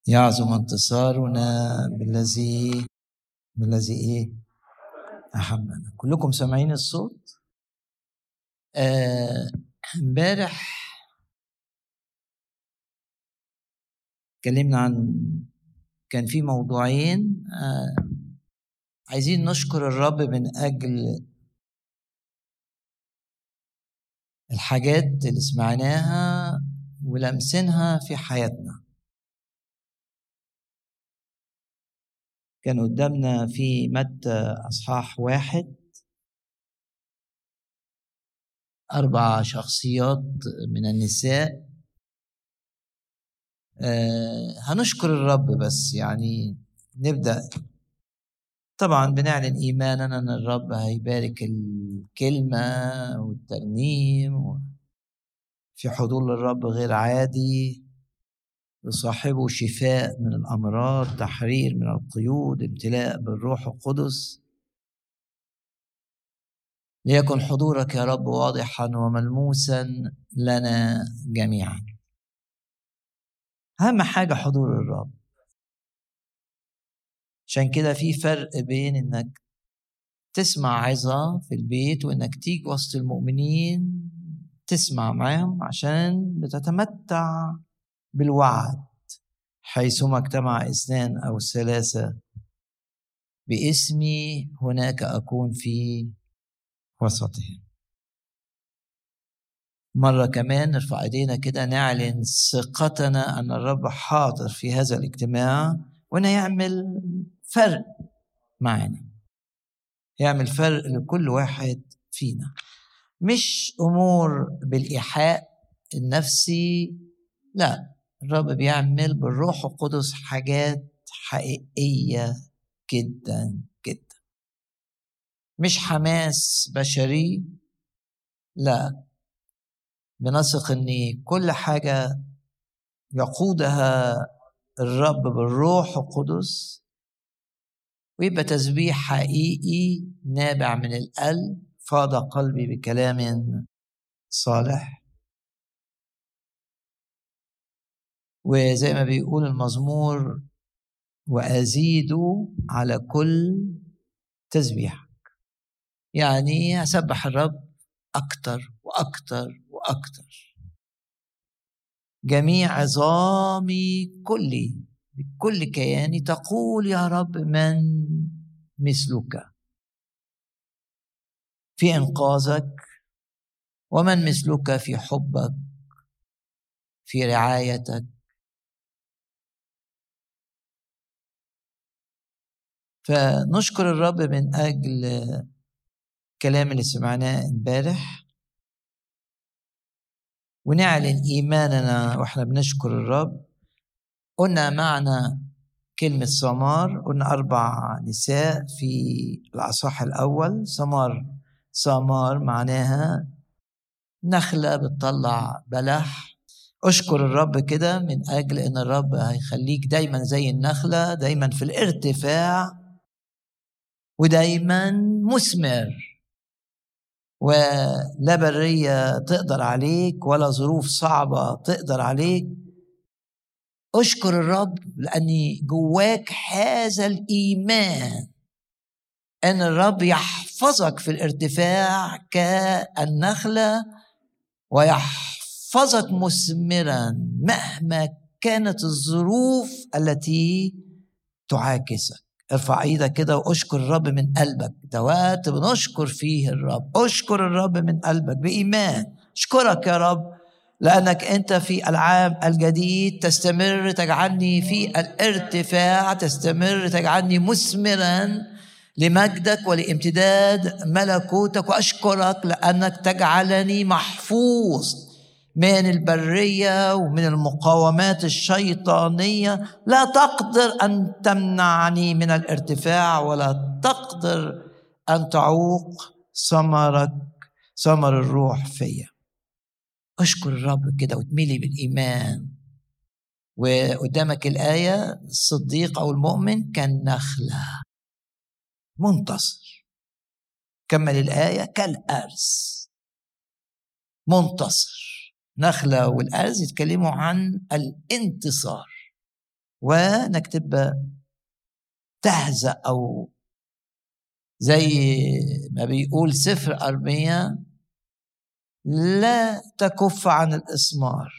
يعظم انتصارنا بالذي بالذي ايه احبنا كلكم سامعين الصوت آه، امبارح اتكلمنا عن كان في موضوعين آه، عايزين نشكر الرب من اجل الحاجات اللي سمعناها ولمسنها في حياتنا كان قدامنا في متى أصحاح واحد أربع شخصيات من النساء آه هنشكر الرب بس يعني نبدأ طبعا بنعلن إيماننا أن الرب هيبارك الكلمة والترنيم في حضور الرب غير عادي يصاحبه شفاء من الامراض تحرير من القيود امتلاء بالروح القدس ليكن حضورك يا رب واضحا وملموسا لنا جميعا اهم حاجه حضور الرب عشان كده في فرق بين انك تسمع عظة في البيت وانك تيجي وسط المؤمنين تسمع معاهم عشان بتتمتع بالوعد حيثما اجتمع اثنان او ثلاثه باسمي هناك اكون في وسطهم مرة كمان نرفع ايدينا كده نعلن ثقتنا ان الرب حاضر في هذا الاجتماع وانه يعمل فرق معنا يعمل فرق لكل واحد فينا مش امور بالايحاء النفسي لا الرب بيعمل بالروح القدس حاجات حقيقية جدا جدا مش حماس بشري لا بنثق ان كل حاجة يقودها الرب بالروح القدس ويبقى تسبيح حقيقي نابع من القلب فاض قلبي بكلام صالح وزي ما بيقول المزمور وأزيد على كل تسبيحك يعني أسبح الرب أكتر وأكتر وأكتر جميع عظامي كلي بكل كياني تقول يا رب من مثلك في إنقاذك ومن مثلك في حبك في رعايتك فنشكر الرب من اجل الكلام اللي سمعناه امبارح ونعلن ايماننا واحنا بنشكر الرب قلنا معنى كلمة سمار قلنا أربع نساء في الأصح الأول سمار سمار معناها نخلة بتطلع بلح أشكر الرب كده من أجل إن الرب هيخليك دايما زي النخلة دايما في الارتفاع ودايما مثمر ولا برية تقدر عليك ولا ظروف صعبة تقدر عليك اشكر الرب لأن جواك هذا الإيمان أن الرب يحفظك في الارتفاع كالنخلة ويحفظك مثمرا مهما كانت الظروف التي تعاكسك ارفع ايدك كده واشكر الرب من قلبك ده وقت بنشكر فيه الرب اشكر الرب من قلبك بايمان اشكرك يا رب لانك انت في العام الجديد تستمر تجعلني في الارتفاع تستمر تجعلني مثمرا لمجدك ولامتداد ملكوتك واشكرك لانك تجعلني محفوظ من البريه ومن المقاومات الشيطانيه لا تقدر ان تمنعني من الارتفاع ولا تقدر ان تعوق ثمرك ثمر الروح فيا اشكر الرب كده وتميلي بالايمان وقدامك الايه الصديق او المؤمن كالنخله منتصر كمل الايه كالارز منتصر نخلة والأرز يتكلموا عن الانتصار وانك تبقى تهزأ او زي ما بيقول سفر أرميا لا تكف عن الإسمار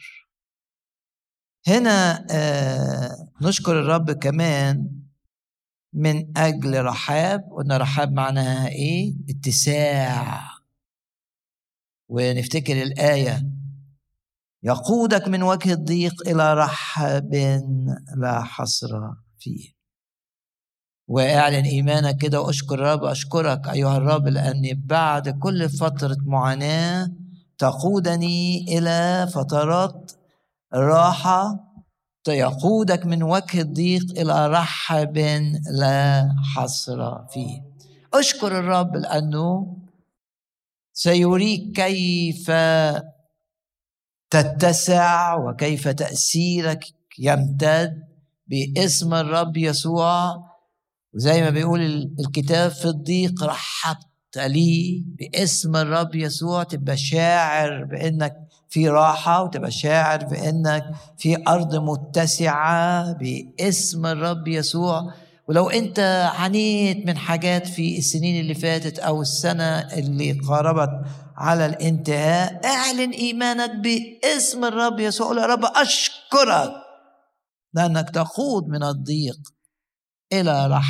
هنا آه نشكر الرب كمان من أجل رحاب قلنا رحاب معناها إيه اتساع ونفتكر الآية يقودك من وجه الضيق إلى رحب لا حصر فيه واعلن ايمانك كده واشكر الرب اشكرك ايها الرب لاني بعد كل فتره معاناه تقودني الى فترات راحه يقودك من وجه الضيق الى رحب لا حصر فيه اشكر الرب لانه سيريك كيف تتسع وكيف تاثيرك يمتد باسم الرب يسوع وزي ما بيقول الكتاب في الضيق رحبت لي باسم الرب يسوع تبقى شاعر بانك في راحة وتبقى شاعر بانك في ارض متسعة باسم الرب يسوع ولو انت عانيت من حاجات في السنين اللي فاتت او السنة اللي قاربت على الانتهاء اعلن ايمانك باسم الرب يسوع قول يا رب اشكرك لانك تخوض من الضيق إلى رح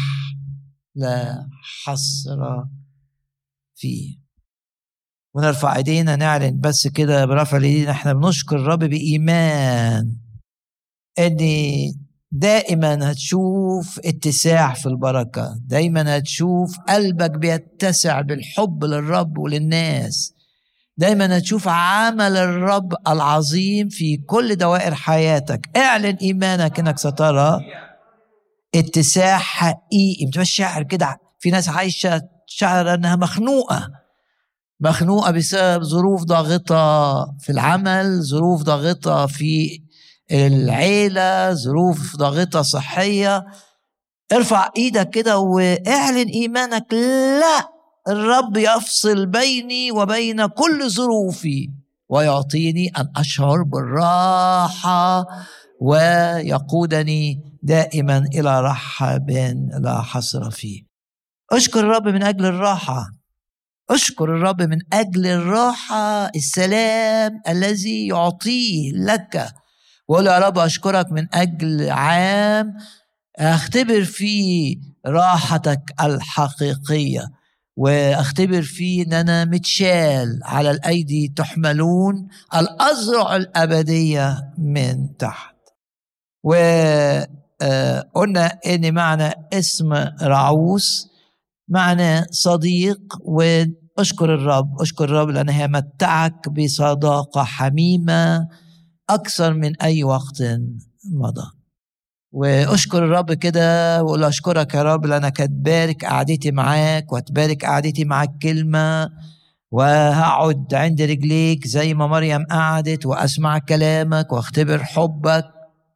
لا حصر فيه ونرفع ايدينا نعلن بس كده برفع الايدين احنا بنشكر الرب بايمان ان دائما هتشوف اتساع في البركه دايما هتشوف قلبك بيتسع بالحب للرب وللناس دايما هتشوف عمل الرب العظيم في كل دوائر حياتك اعلن ايمانك انك سترى اتساع حقيقي ما شاعر كده في ناس عايشه شعر انها مخنوقه مخنوقه بسبب ظروف ضاغطه في العمل ظروف ضاغطه في العيله ظروف ضاغطه صحيه ارفع ايدك كده واعلن ايمانك لا الرب يفصل بيني وبين كل ظروفي ويعطيني ان اشعر بالراحه ويقودني دائما الى رحب لا حصر فيه اشكر الرب من اجل الراحه اشكر الرب من اجل الراحه السلام الذي يعطيه لك وقول يا رب اشكرك من اجل عام اختبر فيه راحتك الحقيقيه واختبر فيه ان انا متشال على الايدي تحملون الاذرع الابديه من تحت وقلنا ان معنى اسم رعوس معنى صديق واشكر الرب اشكر الرب لانه يمتعك بصداقه حميمه اكثر من اي وقت مضى واشكر الرب كده واقول اشكرك يا رب لانك هتبارك قعدتي معاك وهتبارك قعدتي معاك كلمه وهقعد عند رجليك زي ما مريم قعدت واسمع كلامك واختبر حبك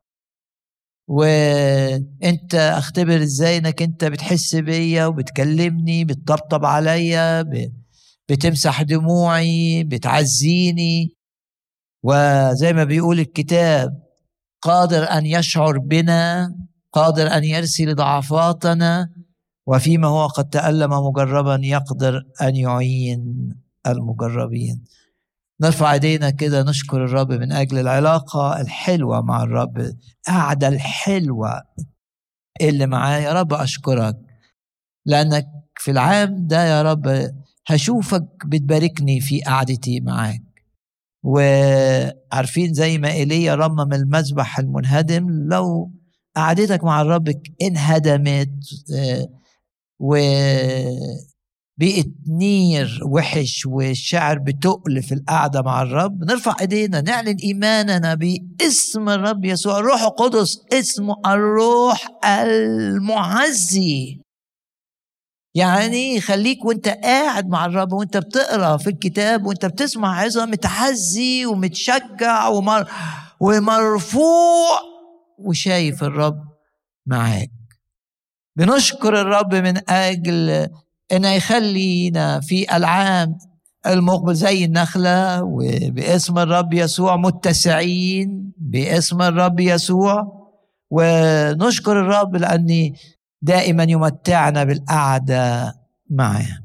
وانت اختبر ازاي انك انت بتحس بيا وبتكلمني بتطبطب عليا بتمسح دموعي بتعزيني وزي ما بيقول الكتاب قادر ان يشعر بنا قادر ان يرسي لضعفاتنا وفيما هو قد تألم مجربا يقدر ان يعين المجربين نرفع ايدينا كده نشكر الرب من اجل العلاقه الحلوه مع الرب القعده الحلوه اللي معاه يا رب اشكرك لانك في العام ده يا رب هشوفك بتباركني في قعدتي معاك وعارفين زي ما ايليا رمم المذبح المنهدم لو قعدتك مع الرب انهدمت آه، و بقت نير وحش والشعر بتقل في القعدة مع الرب نرفع ايدينا نعلن ايماننا باسم الرب يسوع الروح القدس اسمه الروح المعزي يعني خليك وانت قاعد مع الرب وانت بتقرا في الكتاب وانت بتسمع عظه متحزي ومتشجع ومر ومرفوع وشايف الرب معاك بنشكر الرب من اجل انه يخلينا في العام المقبل زي النخلة وباسم الرب يسوع متسعين باسم الرب يسوع ونشكر الرب لأني دائما يمتعنا بالقعدة معه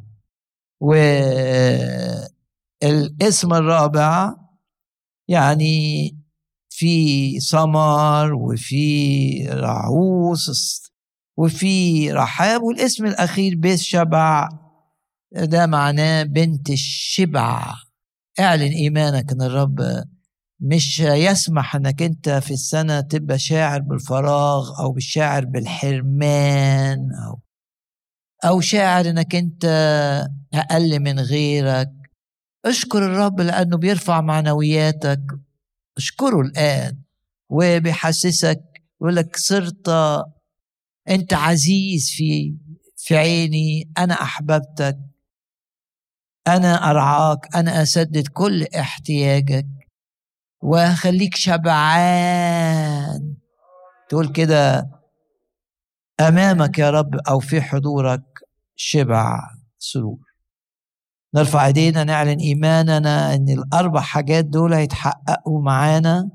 والاسم الرابع يعني في سمر وفي رعوس وفي رحاب والاسم الأخير بيت شبع ده معناه بنت الشبع اعلن إيمانك أن الرب مش يسمح انك انت في السنة تبقى شاعر بالفراغ او بالشاعر بالحرمان او او شاعر انك انت اقل من غيرك اشكر الرب لانه بيرفع معنوياتك اشكره الان وبيحسسك يقول لك صرت انت عزيز في في عيني انا احببتك انا ارعاك انا اسدد كل احتياجك وخليك شبعان تقول كده امامك يا رب او في حضورك شبع سرور نرفع ايدينا نعلن ايماننا ان الاربع حاجات دول هيتحققوا معانا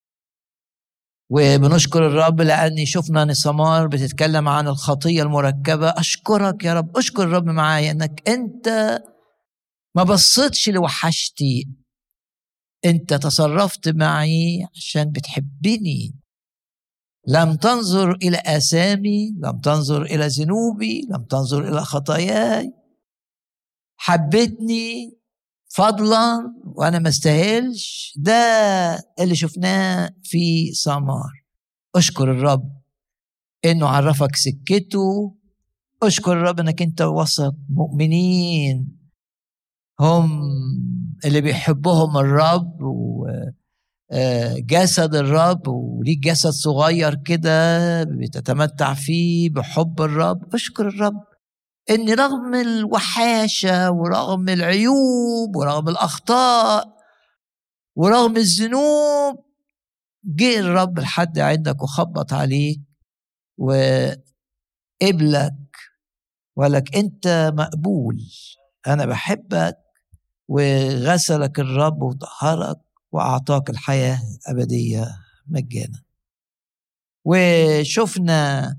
وبنشكر الرب لاني شفنا نسمار بتتكلم عن الخطيه المركبه اشكرك يا رب اشكر الرب معايا انك انت ما بصيتش لوحشتي انت تصرفت معي عشان بتحبني لم تنظر الى اثامي لم تنظر الى ذنوبي لم تنظر الى خطاياي حبتني فضلا وانا ما استاهلش ده اللي شفناه في سمار اشكر الرب انه عرفك سكته اشكر الرب انك انت وسط مؤمنين هم اللي بيحبهم الرب وجسد الرب وليك جسد صغير كده بتتمتع فيه بحب الرب اشكر الرب ان رغم الوحاشه ورغم العيوب ورغم الاخطاء ورغم الذنوب جه الرب لحد عندك وخبط عليك وقبلك ولك انت مقبول انا بحبك وغسلك الرب وطهرك واعطاك الحياه الابديه مجانا وشفنا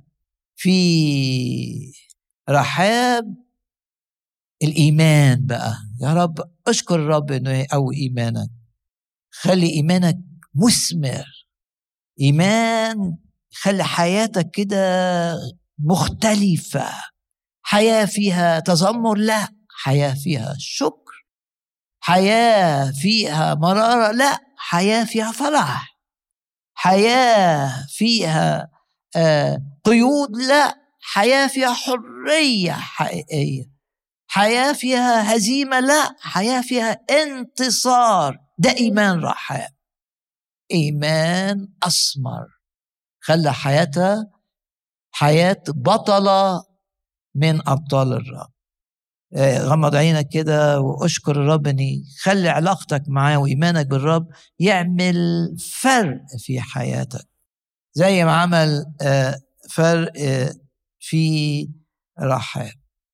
في رحاب الايمان بقى يا رب اشكر الرب انه يقوي ايمانك خلي ايمانك مثمر ايمان خلي حياتك كده مختلفه حياه فيها تذمر لا حياه فيها شكر حياه فيها مراره لا حياه فيها فرح حياه فيها آه قيود لا حياه فيها حريه حقيقيه حياه فيها هزيمه لا حياه فيها انتصار ده ايمان رحاب ايمان اسمر خلى حياتها حياه بطله من ابطال الرب آه، غمض عينك كده واشكر الرب ان خلي علاقتك معاه وايمانك بالرب يعمل فرق في حياتك زي ما عمل آه، فرق آه، في رحاب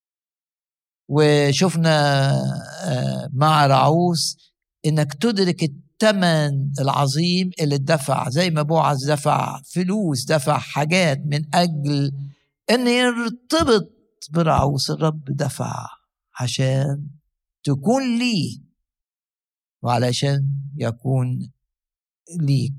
وشفنا آه، مع رعوس انك تدرك الثمن العظيم اللي اتدفع زي ما بوعز دفع فلوس دفع حاجات من اجل ان يرتبط برعوس الرب دفع عشان تكون لي وعلشان يكون ليك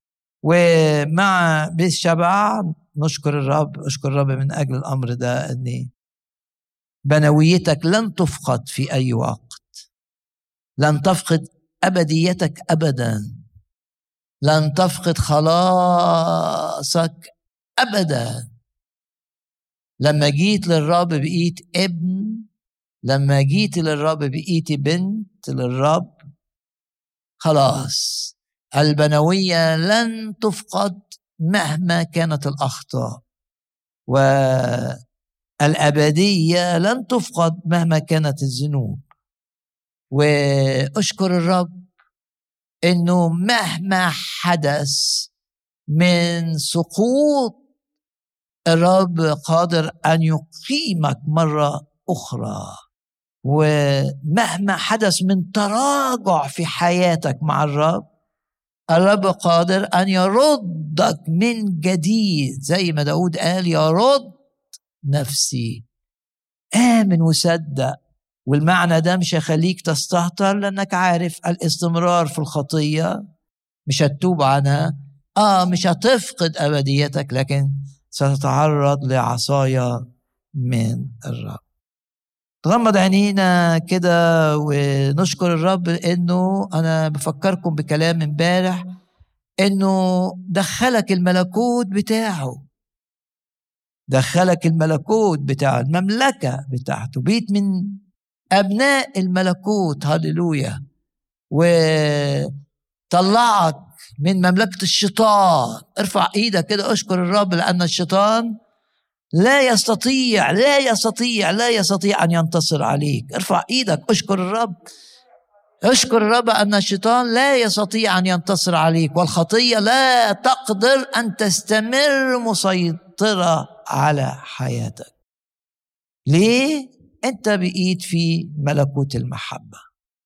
ومع بيت شبع نشكر الرب اشكر الرب من اجل الامر ده ان بنويتك لن تفقد في اي وقت لن تفقد ابديتك ابدا لن تفقد خلاصك ابدا لما جيت للرب بقيت ابن لما جيت للرب بقيت بنت للرب خلاص البنويه لن تفقد مهما كانت الاخطاء والابديه لن تفقد مهما كانت الذنوب واشكر الرب انه مهما حدث من سقوط الرب قادر ان يقيمك مره اخرى ومهما حدث من تراجع في حياتك مع الرب الرب قادر أن يردك من جديد زي ما داود قال يرد نفسي آمن وصدق والمعنى ده مش هيخليك تستهتر لأنك عارف الاستمرار في الخطية مش هتتوب عنها آه مش هتفقد أبديتك لكن ستتعرض لعصايا من الرب تغمض عينينا كده ونشكر الرب انه انا بفكركم بكلام امبارح انه دخلك الملكوت بتاعه دخلك الملكوت بتاع المملكه بتاعته بيت من ابناء الملكوت هللويا وطلعك من مملكه الشيطان ارفع ايدك كده اشكر الرب لان الشيطان لا يستطيع لا يستطيع لا يستطيع ان ينتصر عليك ارفع ايدك اشكر الرب اشكر الرب ان الشيطان لا يستطيع ان ينتصر عليك والخطيه لا تقدر ان تستمر مسيطره على حياتك ليه انت بقيت في ملكوت المحبه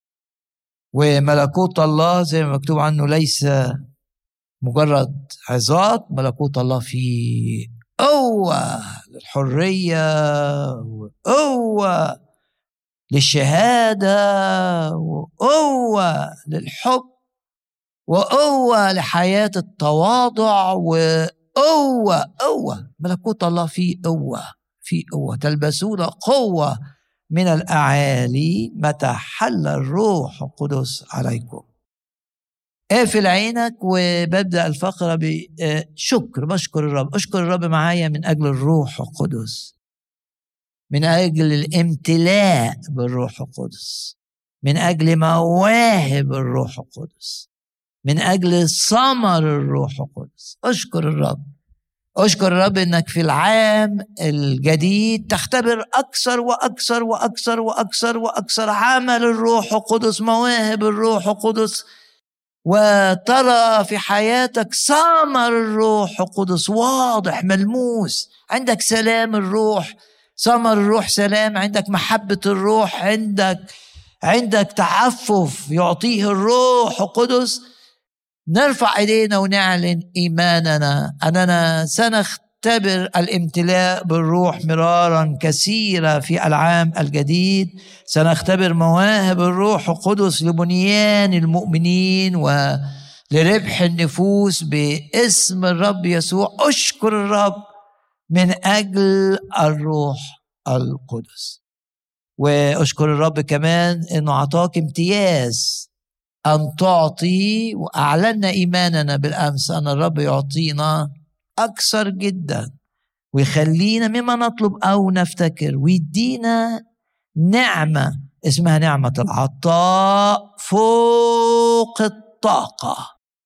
وملكوت الله زي ما مكتوب عنه ليس مجرد عظات ملكوت الله فيه قوة للحرية وقوة للشهادة وقوة للحب وقوة لحياة التواضع وقوة قوة ملكوت الله فيه قوة فيه قوة تلبسون قوة من الأعالي متى حل الروح القدس عليكم اقفل عينك وببدا الفقره بشكر بشكر الرب اشكر الرب معايا من اجل الروح القدس من اجل الامتلاء بالروح القدس من اجل مواهب الروح القدس من اجل ثمر الروح القدس اشكر الرب اشكر الرب انك في العام الجديد تختبر اكثر واكثر واكثر واكثر واكثر عمل الروح القدس مواهب الروح القدس وترى في حياتك ثمر الروح القدس واضح ملموس عندك سلام الروح ثمر الروح سلام عندك محبة الروح عندك عندك تعفف يعطيه الروح القدس نرفع ايدينا ونعلن ايماننا اننا سنخ نختبر الامتلاء بالروح مرارا كثيرا في العام الجديد سنختبر مواهب الروح القدس لبنيان المؤمنين ولربح النفوس باسم الرب يسوع اشكر الرب من اجل الروح القدس واشكر الرب كمان انه اعطاك امتياز ان تعطي واعلنا ايماننا بالامس ان الرب يعطينا أكثر جدا ويخلينا مما نطلب أو نفتكر ويدينا نعمة اسمها نعمة العطاء فوق الطاقة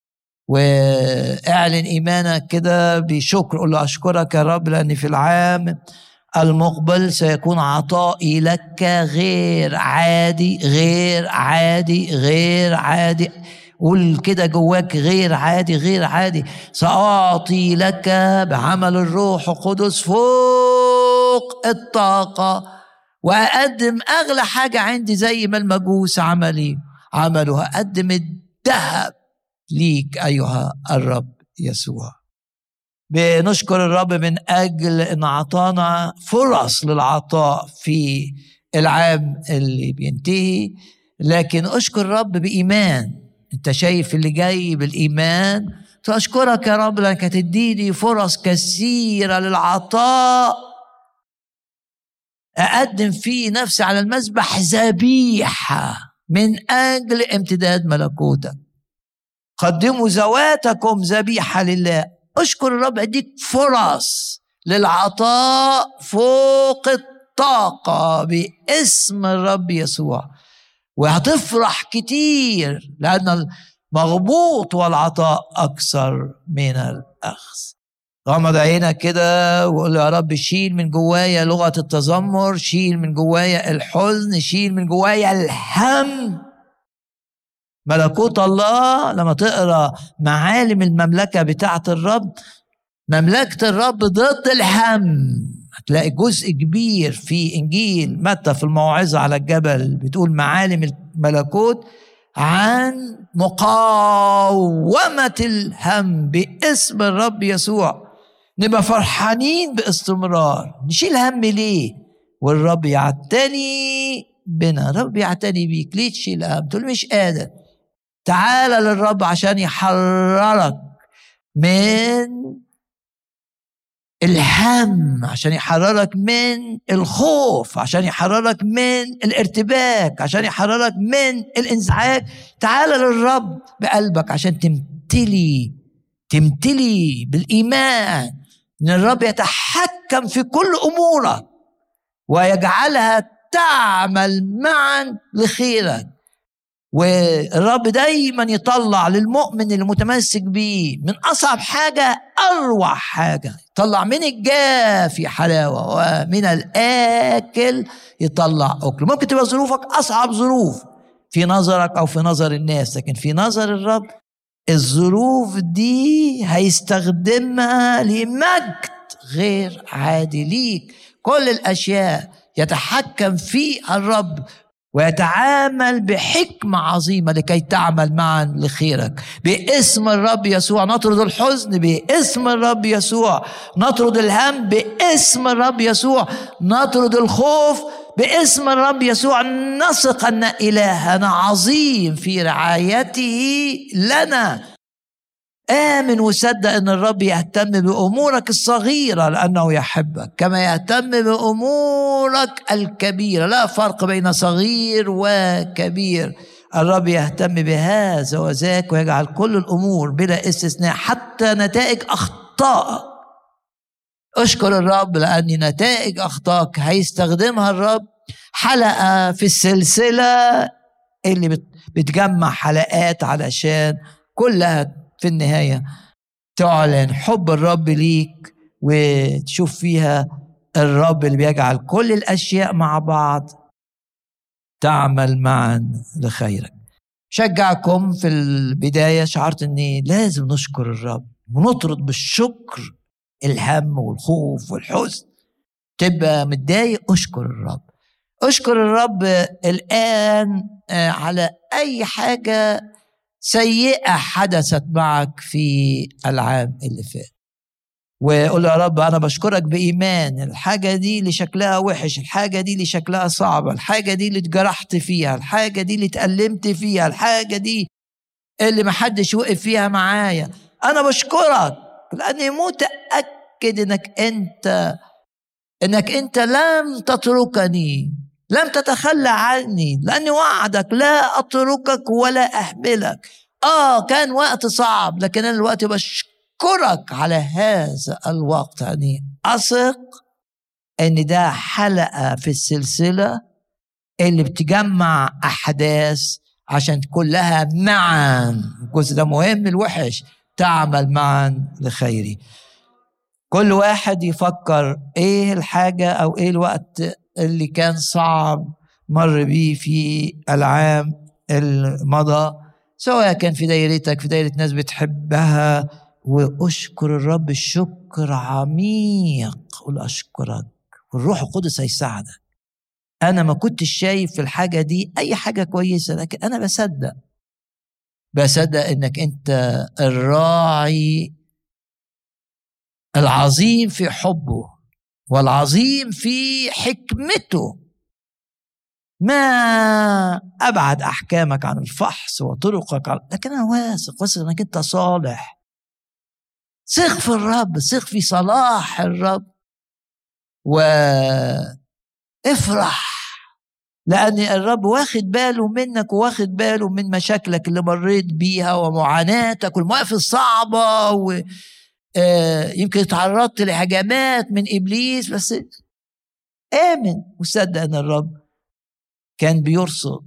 واعلن إيمانك كده بشكر قول له أشكرك يا رب لأني في العام المقبل سيكون عطائي لك غير عادي غير عادي غير عادي قول كده جواك غير عادي غير عادي سأعطي لك بعمل الروح القدس فوق الطاقة وأقدم أغلى حاجة عندي زي ما المجوس عملي عملوا أقدم الذهب ليك أيها الرب يسوع بنشكر الرب من أجل أن أعطانا فرص للعطاء في العام اللي بينتهي لكن أشكر الرب بإيمان انت شايف اللي جاي بالايمان فاشكرك يا رب لانك هتديني فرص كثيره للعطاء اقدم فيه نفسي على المذبح ذبيحه من اجل امتداد ملكوتك قدموا ذواتكم ذبيحه لله اشكر الرب اديك فرص للعطاء فوق الطاقه باسم الرب يسوع وهتفرح كتير لأن المغبوط والعطاء أكثر من الأخذ غمض عينك كده وقول يا رب شيل من جوايا لغة التذمر شيل من جوايا الحزن شيل من جوايا الهم ملكوت الله لما تقرا معالم المملكة بتاعة الرب مملكة الرب ضد الهم هتلاقي جزء كبير في انجيل متى في الموعظه على الجبل بتقول معالم الملكوت عن مقاومة الهم باسم الرب يسوع نبقى فرحانين باستمرار نشيل هم ليه والرب يعتني بنا الرب يعتني بيك ليه تشيل هم تقول مش قادر تعال للرب عشان يحررك من الهم عشان يحررك من الخوف عشان يحررك من الارتباك عشان يحررك من الانزعاج تعال للرب بقلبك عشان تمتلي تمتلي بالايمان ان الرب يتحكم في كل امورك ويجعلها تعمل معا لخيرك والرب دايما يطلع للمؤمن المتمسك بيه من اصعب حاجه اروع حاجه يطلع من الجافي حلاوه ومن الاكل يطلع اكل ممكن تبقى ظروفك اصعب ظروف في نظرك او في نظر الناس لكن في نظر الرب الظروف دي هيستخدمها لمجد غير عادي ليك كل الاشياء يتحكم فيها الرب ويتعامل بحكمة عظيمة لكي تعمل معا لخيرك باسم الرب يسوع نطرد الحزن باسم الرب يسوع نطرد الهم باسم الرب يسوع نطرد الخوف باسم الرب يسوع نثق ان الهنا عظيم في رعايته لنا آمن وصدق أن الرب يهتم بأمورك الصغيرة لأنه يحبك كما يهتم بأمورك الكبيرة لا فرق بين صغير وكبير الرب يهتم بهذا وذاك ويجعل كل الأمور بلا استثناء حتى نتائج أخطائك اشكر الرب لأن نتائج أخطائك هيستخدمها الرب حلقة في السلسلة اللي بتجمع حلقات علشان كلها في النهايه تعلن حب الرب ليك وتشوف فيها الرب اللي بيجعل كل الاشياء مع بعض تعمل معا لخيرك شجعكم في البدايه شعرت اني لازم نشكر الرب ونطرد بالشكر الهم والخوف والحزن تبقى متضايق اشكر الرب اشكر الرب الان آه، على اي حاجه سيئة حدثت معك في العام اللي فات وقول يا رب أنا بشكرك بإيمان الحاجة دي اللي شكلها وحش الحاجة دي اللي شكلها صعبة الحاجة دي اللي اتجرحت فيها الحاجة دي اللي اتألمت فيها الحاجة دي اللي محدش وقف فيها معايا أنا بشكرك لأني متأكد إنك أنت إنك أنت لم تتركني لم تتخلى عني لأني وعدك لا أتركك ولا أحملك آه كان وقت صعب لكن أنا الوقت بشكرك على هذا الوقت يعني أثق إن ده حلقة في السلسلة اللي بتجمع أحداث عشان كلها معا الجزء ده مهم الوحش تعمل معا لخيري كل واحد يفكر ايه الحاجة او ايه الوقت اللي كان صعب مر بيه في العام المضى سواء كان في دايرتك في دايرة ناس بتحبها واشكر الرب الشكر عميق قول اشكرك والروح القدس هيساعدك انا ما كنتش شايف في الحاجه دي اي حاجه كويسه لكن انا بصدق بصدق انك انت الراعي العظيم في حبه والعظيم في حكمته ما ابعد احكامك عن الفحص وطرقك عن... لكن انا واثق واثق انك انت صالح ثق في الرب ثق في صلاح الرب وافرح لأن الرب واخد باله منك وواخد باله من مشاكلك اللي مريت بيها ومعاناتك والمواقف الصعبة و... آه، يمكن تعرضت لهجمات من ابليس بس امن وصدق ان الرب كان بيرصد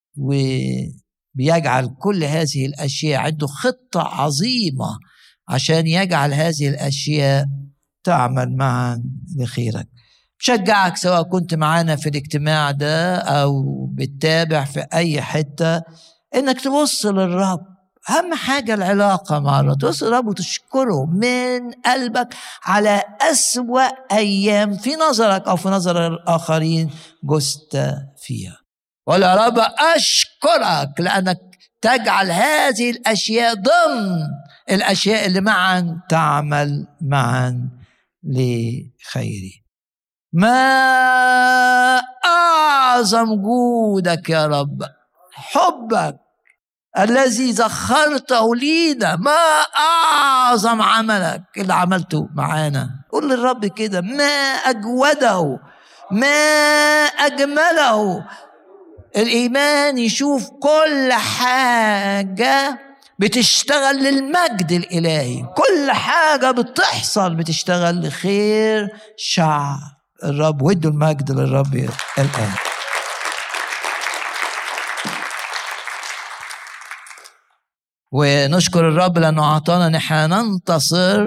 وبيجعل كل هذه الاشياء عنده خطه عظيمه عشان يجعل هذه الاشياء تعمل معا لخيرك بشجعك سواء كنت معانا في الاجتماع ده او بتتابع في اي حته انك تبص للرب أهم حاجة العلاقة مع الرب تصرب وتشكره من قلبك على أسوأ أيام في نظرك أو في نظر الآخرين جزت فيها ولا رب أشكرك لأنك تجعل هذه الاشياء ضمن الاشياء اللي معا تعمل معا لخيري ما اعظم جودك يا رب حبك الذي زخرته لينا ما اعظم عملك اللي عملته معانا قول للرب كده ما اجوده ما اجمله الايمان يشوف كل حاجه بتشتغل للمجد الالهي كل حاجه بتحصل بتشتغل لخير شعب الرب ودوا المجد للرب الان ونشكر الرب لانه اعطانا نحن ننتصر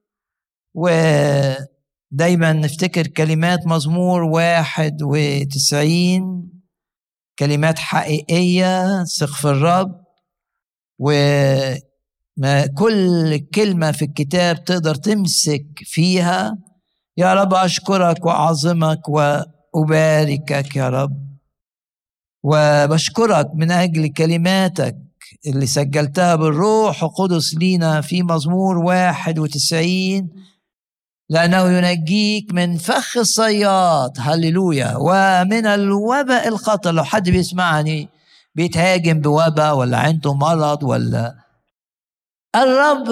ودايما نفتكر كلمات مزمور واحد وتسعين كلمات حقيقية ثق في الرب وما كل كلمة في الكتاب تقدر تمسك فيها يا رب أشكرك وأعظمك وأباركك يا رب وبشكرك من أجل كلماتك اللي سجلتها بالروح القدس لينا في مزمور واحد وتسعين لأنه ينجيك من فخ الصياد هللويا ومن الوباء الخطر لو حد بيسمعني بيتهاجم بوباء ولا عنده مرض ولا الرب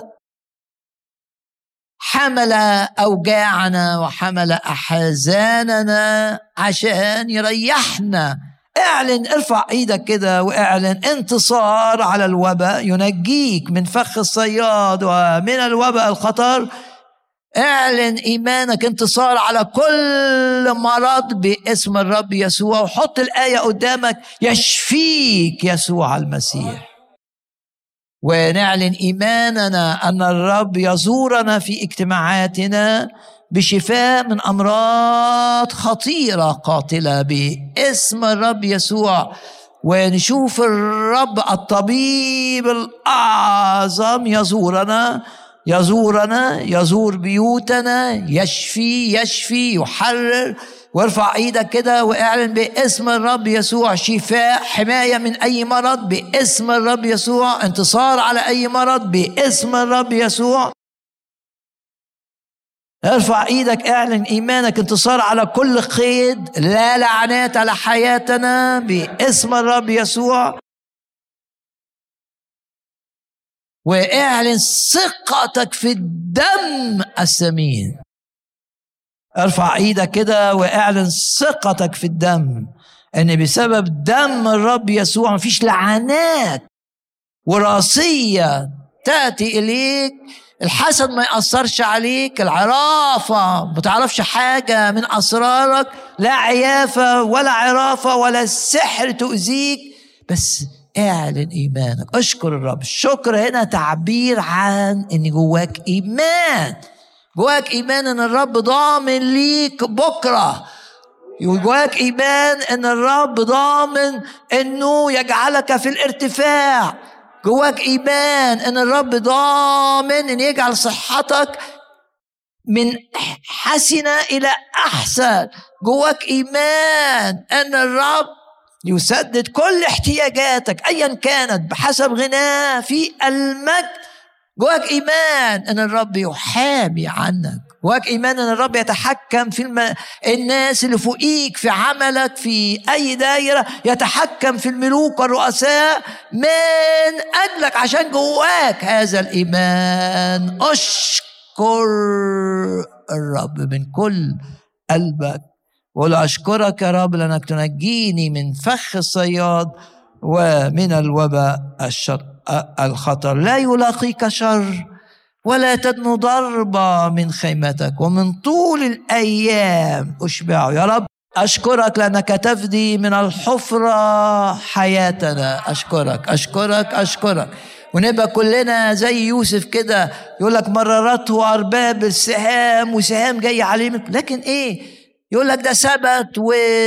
حمل أوجاعنا وحمل أحزاننا عشان يريحنا اعلن ارفع ايدك كده واعلن انتصار على الوباء ينجيك من فخ الصياد ومن الوباء الخطر اعلن ايمانك انتصار على كل مرض باسم الرب يسوع وحط الايه قدامك يشفيك يسوع المسيح ونعلن ايماننا ان الرب يزورنا في اجتماعاتنا بشفاء من امراض خطيره قاتله باسم الرب يسوع ونشوف الرب الطبيب الاعظم يزورنا يزورنا يزور بيوتنا يشفي يشفي يحرر وارفع ايدك كده واعلن باسم الرب يسوع شفاء حمايه من اي مرض باسم الرب يسوع انتصار على اي مرض باسم الرب يسوع ارفع ايدك اعلن ايمانك انتصار على كل قيد لا لعنات على حياتنا باسم الرب يسوع واعلن ثقتك في الدم الثمين ارفع ايدك كده واعلن ثقتك في الدم ان بسبب دم الرب يسوع مفيش لعنات وراثيه تاتي اليك الحسد ما يأثرش عليك العرافة ما تعرفش حاجة من أسرارك لا عيافة ولا عرافة ولا السحر تؤذيك بس اعلن ايمانك اشكر الرب الشكر هنا تعبير عن ان جواك ايمان جواك ايمان ان الرب ضامن ليك بكره جواك ايمان ان الرب ضامن انه يجعلك في الارتفاع جواك ايمان ان الرب ضامن ان يجعل صحتك من حسنه الى احسن جواك ايمان ان الرب يسدد كل احتياجاتك ايا كانت بحسب غناه في المجد جواك ايمان ان الرب يحامي عنك جواك ايمان ان الرب يتحكم في الم... الناس اللي فوقيك في عملك في اي دايره يتحكم في الملوك والرؤساء من اجلك عشان جواك هذا الايمان اشكر الرب من كل قلبك وقول أشكرك يا رب لأنك تنجيني من فخ الصياد ومن الوباء الشر الخطر لا يلاقيك شر ولا تدنو ضربة من خيمتك ومن طول الأيام أشبعه يا رب أشكرك لأنك تفدي من الحفرة حياتنا أشكرك أشكرك أشكرك ونبقى كلنا زي يوسف كده يقول لك مررته أرباب السهام وسهام جاي عليه لكن إيه يقول لك ده ثبت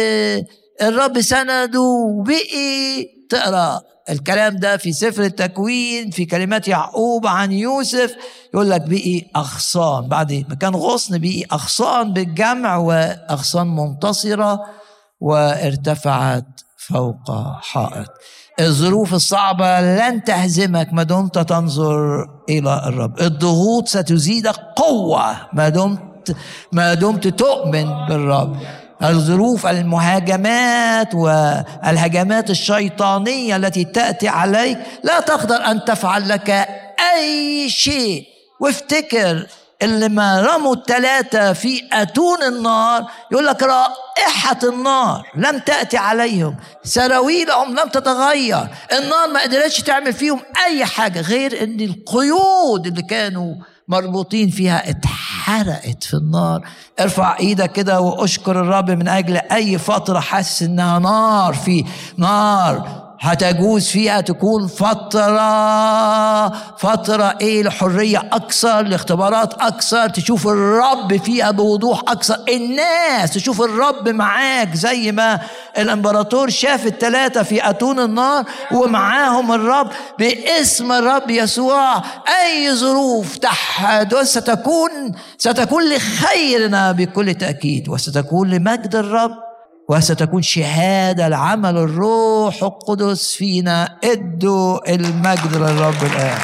والرب سنده وبقي تقرا الكلام ده في سفر التكوين في كلمات يعقوب عن يوسف يقول لك بقي اغصان بعد ما كان غصن بقي اغصان بالجمع واغصان منتصره وارتفعت فوق حائط الظروف الصعبة لن تهزمك ما دمت تنظر إلى الرب الضغوط ستزيدك قوة ما دمت ما دمت تؤمن بالرب الظروف المهاجمات والهجمات الشيطانية التي تأتي عليك لا تقدر أن تفعل لك أي شيء وافتكر اللي ما رموا الثلاثة في أتون النار يقول لك رائحة النار لم تأتي عليهم سراويلهم لم تتغير النار ما قدرتش تعمل فيهم أي حاجة غير أن القيود اللي كانوا مربوطين فيها اتحرقت في النار ارفع ايدك كده واشكر الرب من اجل اي فتره حاسس انها نار في نار هتجوز فيها تكون فترة فترة ايه لحرية اكثر لاختبارات اكثر تشوف الرب فيها بوضوح اكثر الناس تشوف الرب معاك زي ما الامبراطور شاف الثلاثة في اتون النار ومعاهم الرب باسم الرب يسوع اي ظروف تحدث ستكون ستكون لخيرنا بكل تأكيد وستكون لمجد الرب وستكون شهاده لعمل الروح القدس فينا ادوا المجد للرب الان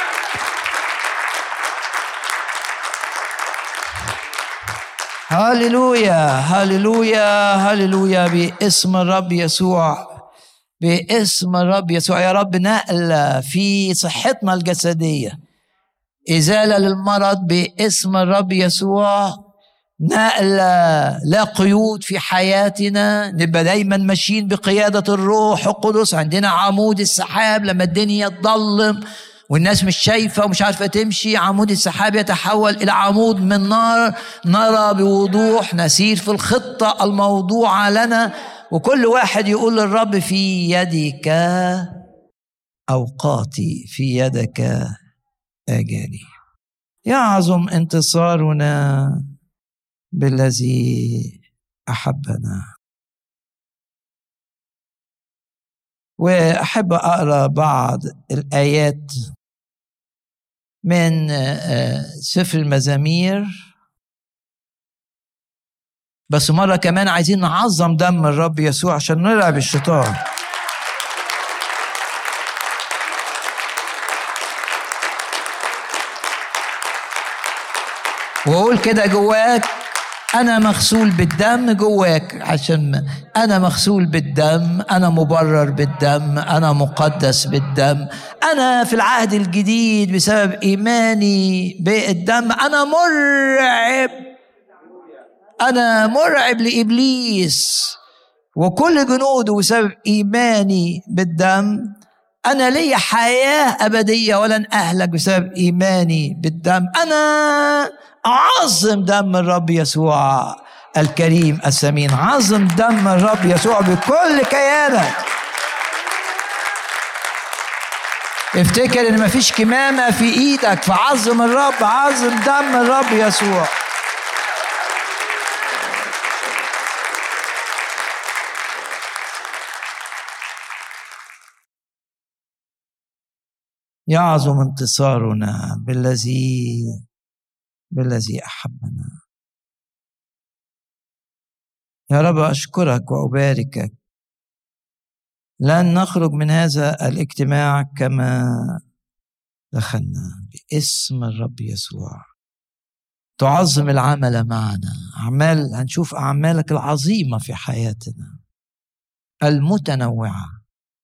هللويا هللويا هللويا باسم الرب يسوع باسم الرب يسوع يا رب نقلة في صحتنا الجسدية إزالة للمرض باسم الرب يسوع نقلة لا قيود في حياتنا نبقى دايما ماشيين بقيادة الروح القدس عندنا عمود السحاب لما الدنيا تضلم والناس مش شايفة ومش عارفة تمشي عمود السحاب يتحول إلى عمود من نار نرى بوضوح نسير في الخطة الموضوعة لنا وكل واحد يقول للرب في يدك أوقاتي في يدك آجالي يعظم انتصارنا بالذي احبنا واحب اقرا بعض الايات من آه، سفر المزامير بس مرة كمان عايزين نعظم دم الرب يسوع عشان نرعب الشيطان وقول كده جواك أنا مغسول بالدم جواك عشان أنا مغسول بالدم أنا مبرر بالدم أنا مقدس بالدم أنا في العهد الجديد بسبب إيماني بالدم أنا مرعب أنا مرعب لإبليس وكل جنوده بسبب إيماني بالدم أنا لي حياة أبدية ولن أهلك بسبب إيماني بالدم أنا عظم دم الرب يسوع الكريم الثمين عظم دم الرب يسوع بكل كيانك افتكر ان مفيش كمامه في ايدك فعظم الرب عظم دم الرب يسوع يعظم انتصارنا بالذي بالذي احبنا يا رب اشكرك واباركك لن نخرج من هذا الاجتماع كما دخلنا باسم الرب يسوع تعظم العمل معنا اعمال هنشوف اعمالك العظيمه في حياتنا المتنوعه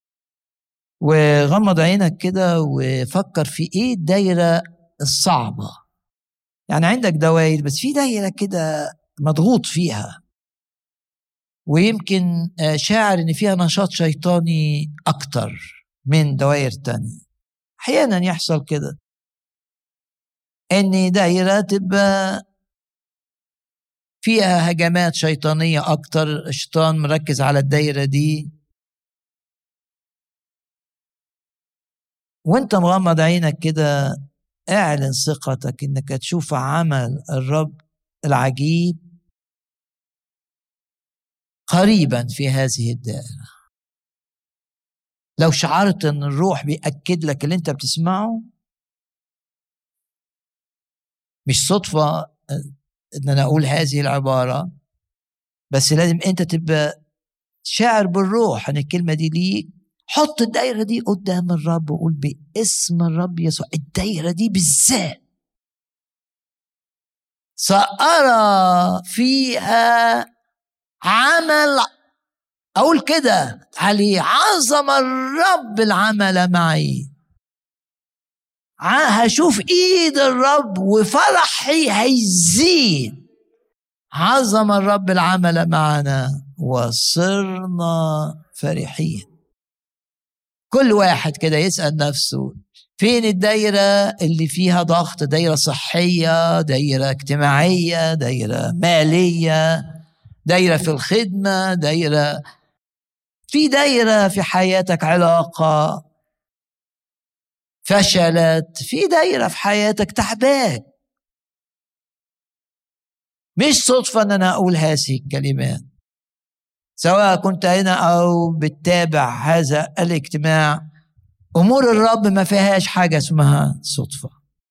وغمض عينك كده وفكر في ايه الدايره الصعبه يعني عندك دوائر بس في دايره كده مضغوط فيها ويمكن آه، شاعر ان فيها نشاط شيطاني اكتر من دوائر تانية احيانا يحصل كده ان دايره تبقى فيها هجمات شيطانيه اكتر الشيطان مركز على الدايره دي وانت مغمض عينك كده اعلن ثقتك انك تشوف عمل الرب العجيب قريبا في هذه الدائره لو شعرت ان الروح بيأكد لك اللي انت بتسمعه مش صدفة ان انا اقول هذه العبارة بس لازم انت تبقى شاعر بالروح ان الكلمة دي ليك حط الدايرة دي قدام الرب وقول باسم الرب يسوع الدايرة دي بالذات سأرى فيها عمل أقول كده علي عظم الرب العمل معي هشوف ايد الرب وفرحي هيزيد عظم الرب العمل معنا وصرنا فرحين كل واحد كده يسأل نفسه فين الدايرة اللي فيها ضغط دايرة صحية دايرة اجتماعية دايرة مالية دايرة في الخدمة دايرة في دايرة في حياتك علاقة فشلت في دايرة في حياتك تعبان مش صدفة أن أنا أقول هذه الكلمات سواء كنت هنا أو بتتابع هذا الاجتماع أمور الرب ما فيهاش حاجة اسمها صدفة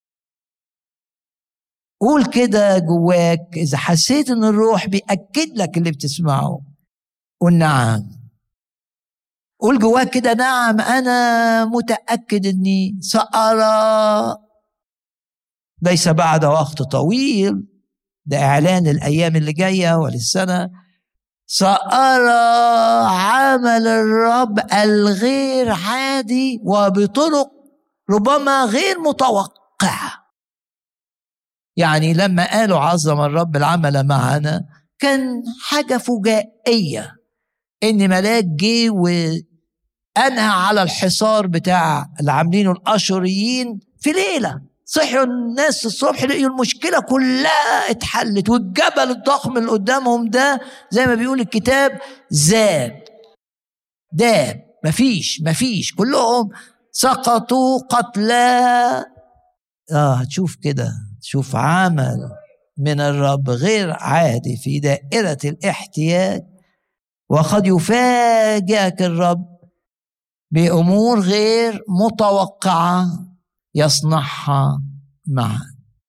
قول كده جواك إذا حسيت إن الروح بيأكد لك اللي بتسمعه قول نعم قول جواك كده نعم أنا متأكد إني سأرى ليس بعد وقت طويل ده إعلان الأيام اللي جاية وللسنة سأرى عمل الرب الغير عادي وبطرق ربما غير متوقعة يعني لما قالوا عظم الرب العمل معنا كان حاجة فجائية إن ملاك جه وأنهى على الحصار بتاع اللي عاملينه الأشوريين في ليلة صحيوا الناس الصبح لقيوا المشكله كلها اتحلت والجبل الضخم اللي قدامهم ده زي ما بيقول الكتاب زاد داب مفيش مفيش كلهم سقطوا قتلى اه هتشوف كده تشوف عمل من الرب غير عادي في دائرة الاحتياج وقد يفاجئك الرب بأمور غير متوقعة يصنعها معا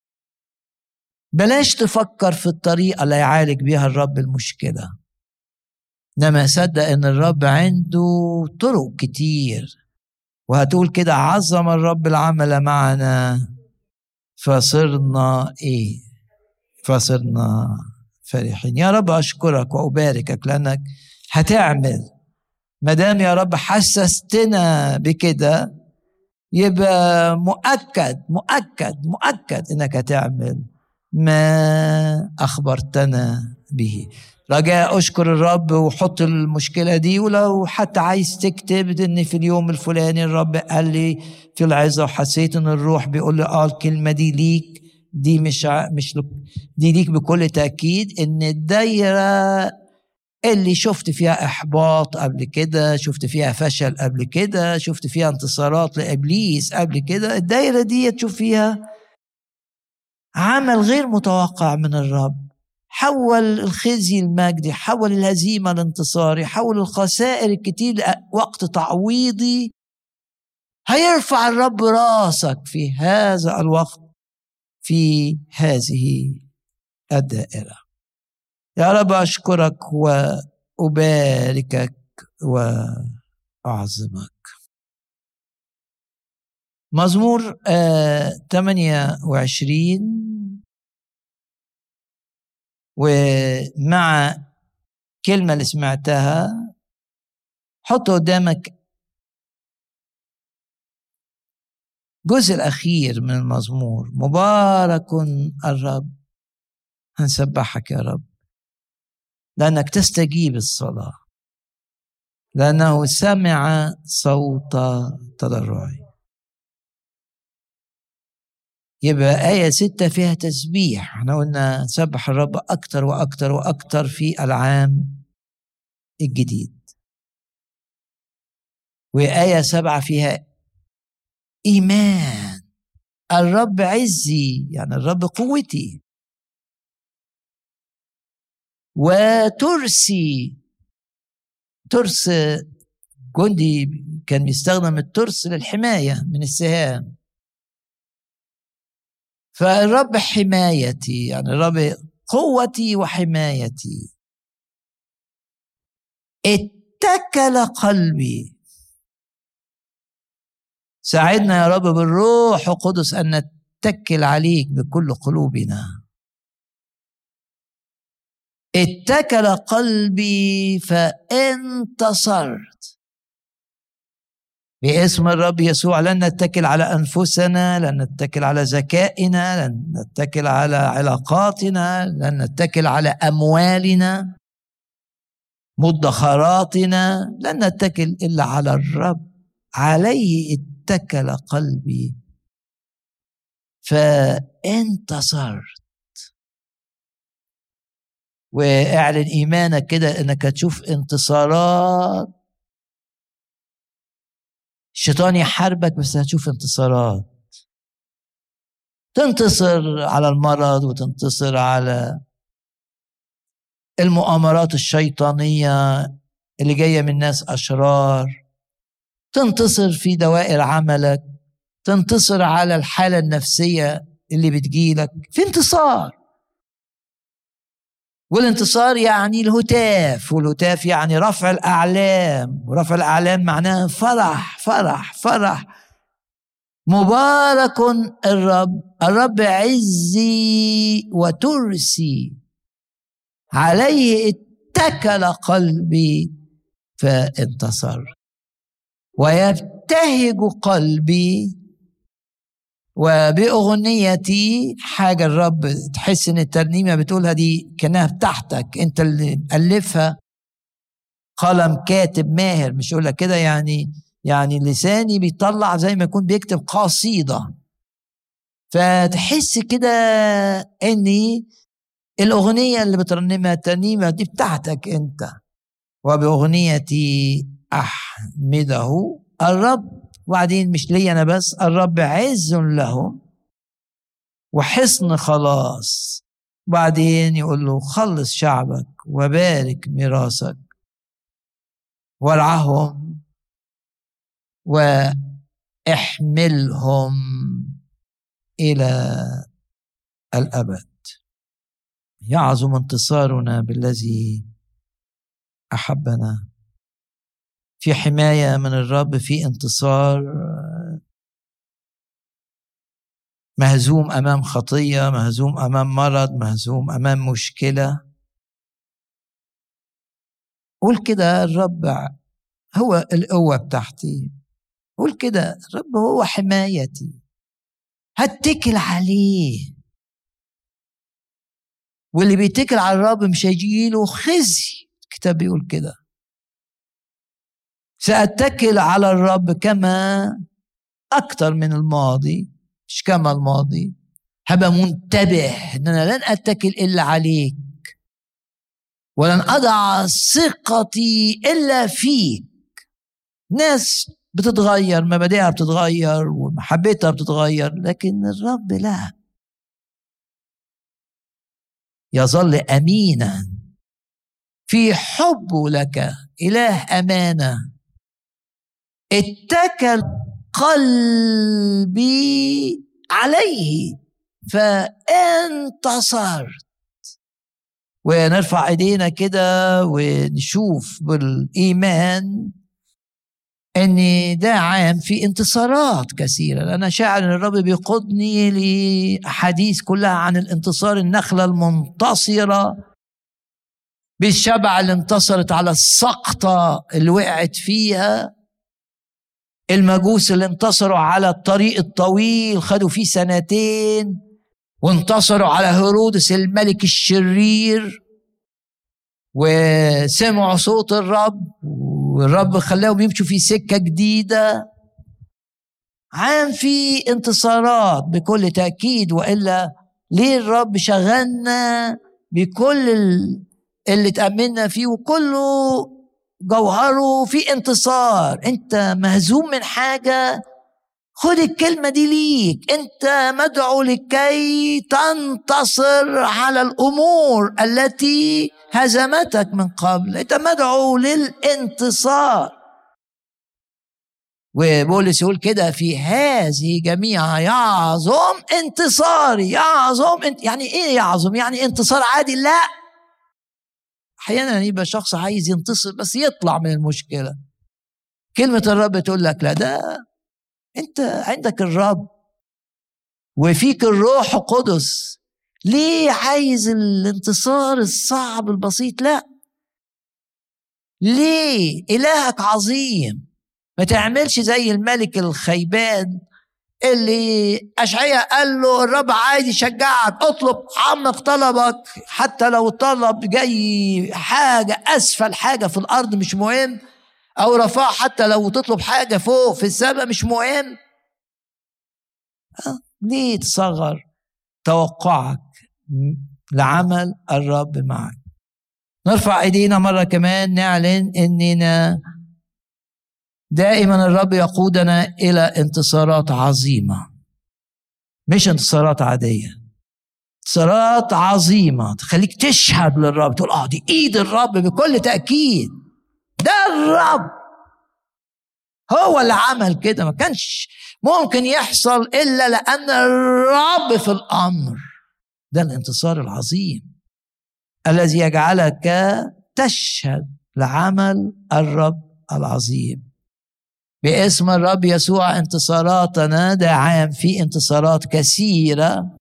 بلاش تفكر في الطريقة اللي يعالج بيها الرب المشكلة انما صدق ان الرب عنده طرق كتير وهتقول كده عظم الرب العمل معنا فصرنا ايه فصرنا فرحين يا رب اشكرك واباركك لانك هتعمل ما دام يا رب حسستنا بكده يبقى مؤكد مؤكد مؤكد انك هتعمل ما اخبرتنا به رجاء اشكر الرب وحط المشكله دي ولو حتى عايز تكتب ان في اليوم الفلاني الرب قال لي في العظه وحسيت ان الروح بيقول لي اه الكلمه دي ليك دي مش مش دي ليك بكل تاكيد ان الدايره اللي شفت فيها احباط قبل كده شفت فيها فشل قبل كده شفت فيها انتصارات لابليس قبل كده الدايره دي تشوف فيها عمل غير متوقع من الرب حول الخزي المجدي حول الهزيمه الانتصاري حول الخسائر الكتير وقت تعويضي هيرفع الرب راسك في هذا الوقت في هذه الدائره يا رب أشكرك وأباركك وأعظمك مزمور آه 28 ومع كلمة اللي سمعتها حط قدامك الجزء الأخير من المزمور مبارك الرب هنسبحك يا رب لأنك تستجيب الصلاة لأنه سمع صوت تضرعي يبقى آية ستة فيها تسبيح احنا قلنا سبح الرب أكتر وأكتر وأكتر في العام الجديد وآية سبعة فيها إيمان الرب عزي يعني الرب قوتي وترسي ترس جندي كان بيستخدم الترس للحماية من السهام فالرب حمايتي يعني الرب قوتي وحمايتي اتكل قلبي ساعدنا يا رب بالروح القدس ان نتكل عليك بكل قلوبنا اتكل قلبي فانتصرت باسم الرب يسوع لن نتكل على انفسنا لن نتكل على ذكائنا لن نتكل على علاقاتنا لن نتكل على اموالنا مدخراتنا لن نتكل الا على الرب عليه اتكل قلبي فانتصرت واعلن ايمانك كده انك هتشوف انتصارات الشيطان يحاربك بس هتشوف انتصارات تنتصر على المرض وتنتصر على المؤامرات الشيطانيه اللي جايه من ناس اشرار تنتصر في دوائر عملك تنتصر على الحاله النفسيه اللي بتجيلك في انتصار والانتصار يعني الهتاف والهتاف يعني رفع الأعلام ورفع الأعلام معناه فرح فرح فرح مبارك الرب الرب عزي وترسي عليه اتكل قلبي فانتصر ويبتهج قلبي وبأغنيتي حاجة الرب تحس إن الترنيمة بتقولها دي كأنها بتاعتك أنت اللي مألفها قلم كاتب ماهر مش يقول لك كده يعني يعني لساني بيطلع زي ما يكون بيكتب قصيدة فتحس كده إني الأغنية اللي بترنمها الترنيمة دي بتاعتك أنت وبأغنيتي أحمده الرب وبعدين مش لي أنا بس الرب عز لهم وحصن خلاص وبعدين يقول له خلص شعبك وبارك ميراثك وارعهم واحملهم إلى الأبد يعظم انتصارنا بالذي أحبنا في حمايه من الرب في انتصار مهزوم امام خطيه مهزوم امام مرض مهزوم امام مشكله قول كده الرب هو القوه بتاعتي قول كده الرب هو حمايتي هتكل عليه واللي بيتكل على الرب مش هيجيله خزي الكتاب بيقول كده سأتكل على الرب كما أكثر من الماضي مش كما الماضي هبقى منتبه ان انا لن اتكل الا عليك ولن اضع ثقتي الا فيك ناس بتتغير مبادئها بتتغير ومحبتها بتتغير لكن الرب لا يظل امينا في حبه لك اله امانه اتكل قلبي عليه فانتصرت ونرفع ايدينا كده ونشوف بالايمان ان ده عام في انتصارات كثيره انا شاعر ان الرب بيقودني لاحاديث كلها عن الانتصار النخله المنتصره بالشبع اللي انتصرت على السقطه اللي وقعت فيها المجوس اللي انتصروا على الطريق الطويل خدوا فيه سنتين وانتصروا على هيرودس الملك الشرير وسمعوا صوت الرب والرب خلاهم يمشوا في سكة جديدة عام في انتصارات بكل تأكيد وإلا ليه الرب شغلنا بكل اللي تأملنا فيه وكله جوهره في انتصار انت مهزوم من حاجه خد الكلمه دي ليك انت مدعو لكي تنتصر على الامور التي هزمتك من قبل انت مدعو للانتصار وبولس يقول كده في هذه جميعها يعظم انتصاري يعظم انت يعني ايه يعظم يعني انتصار عادي لا احيانا يبقى شخص عايز ينتصر بس يطلع من المشكله كلمه الرب تقول لك لا ده انت عندك الرب وفيك الروح القدس ليه عايز الانتصار الصعب البسيط لا ليه إلهك عظيم ما تعملش زي الملك الخيبان اللي أشعياء قال له الرب عايز يشجعك اطلب عمق طلبك حتى لو طلب جاي حاجة أسفل حاجة في الأرض مش مهم أو رفع حتى لو تطلب حاجة فوق في السماء مش مهم أه؟ ليه تصغر توقعك لعمل الرب معك نرفع ايدينا مرة كمان نعلن اننا دائما الرب يقودنا الى انتصارات عظيمة مش انتصارات عادية انتصارات عظيمة تخليك تشهد للرب تقول اه دي ايد الرب بكل تأكيد ده الرب هو اللي عمل كده ما كانش ممكن يحصل الا لان الرب في الامر ده الانتصار العظيم الذي يجعلك تشهد لعمل الرب العظيم باسم الرب يسوع انتصاراتنا ده عام في انتصارات كثيرة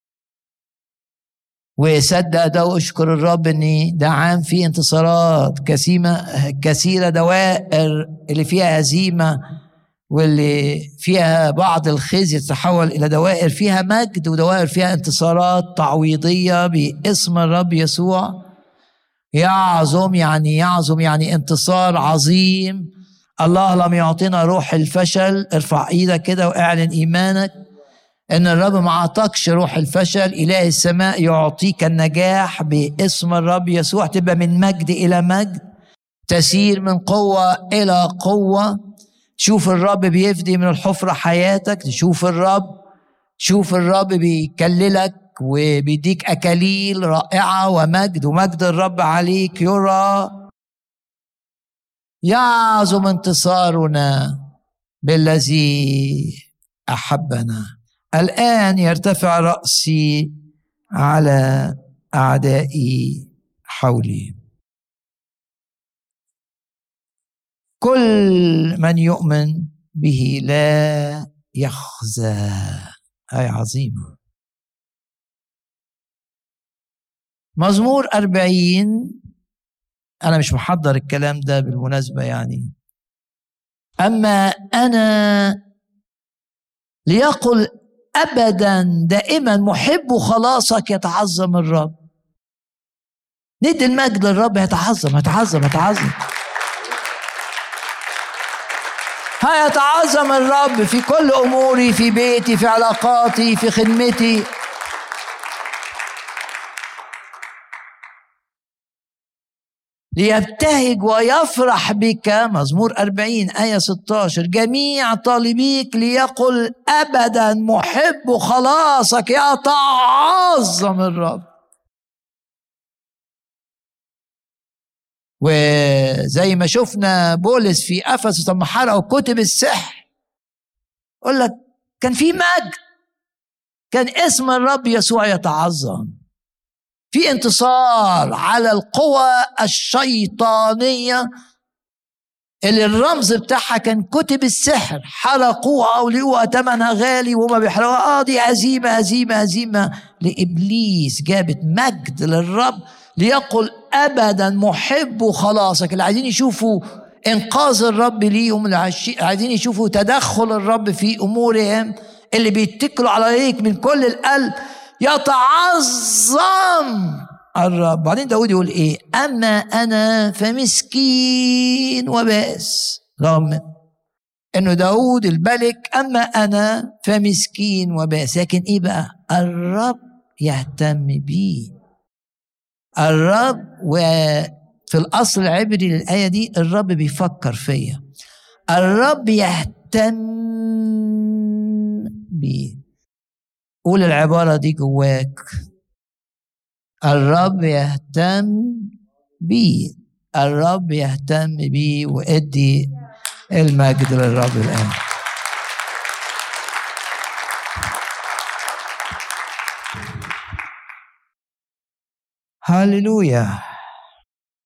وصدق ده واشكر الرب ان ده عام في انتصارات كثيرة كثيرة دوائر اللي فيها هزيمة واللي فيها بعض الخزي يتحول الى دوائر فيها مجد ودوائر فيها انتصارات تعويضيه باسم الرب يسوع يعظم يعني يعظم يعني انتصار عظيم الله لم يعطينا روح الفشل ارفع ايدك كده واعلن ايمانك ان الرب ما اعطاكش روح الفشل اله السماء يعطيك النجاح باسم الرب يسوع تبقى من مجد الى مجد تسير من قوه الى قوه تشوف الرب بيفدي من الحفره حياتك تشوف الرب تشوف الرب بيكللك وبيديك أكاليل رائعة ومجد ومجد الرب عليك يرى يعظم انتصارنا بالذي أحبنا الآن يرتفع رأسي على أعدائي حولي كل من يؤمن به لا يخزى آية عظيمة مزمور أربعين أنا مش محضر الكلام ده بالمناسبة يعني أما أنا ليقل أبدا دائما محب خلاصك يتعظم الرب ندي المجد للرب يتعظم يتعظم يتعظم هيتعظم الرب في كل اموري في بيتي في علاقاتي في خدمتي ليبتهج ويفرح بك مزمور أربعين آية 16 جميع طالبيك ليقل أبدا محب خلاصك يتعظم الرب وزي ما شفنا بولس في افسس لما حرقوا كتب السحر يقول لك كان في مجد كان اسم الرب يسوع يتعظم في انتصار على القوى الشيطانيه اللي الرمز بتاعها كان كتب السحر حرقوها ولقوها ثمنها غالي وما بيحرقوها اه دي هزيمه هزيمه هزيمه لابليس جابت مجد للرب ليقل ابدا محب خلاصك اللي عايزين يشوفوا انقاذ الرب ليهم اللي عايزين يشوفوا تدخل الرب في امورهم اللي بيتكلوا عليك من كل القلب يتعظم الرب بعدين داود يقول ايه اما انا فمسكين وبائس رغم انه داود الملك اما انا فمسكين وبائس لكن ايه بقى الرب يهتم بيه الرب وفي الأصل العبري للآية دي الرب بيفكر فيا الرب يهتم بي قول العبارة دي جواك الرب يهتم بي الرب يهتم بي وادي المجد للرب الآن هللويا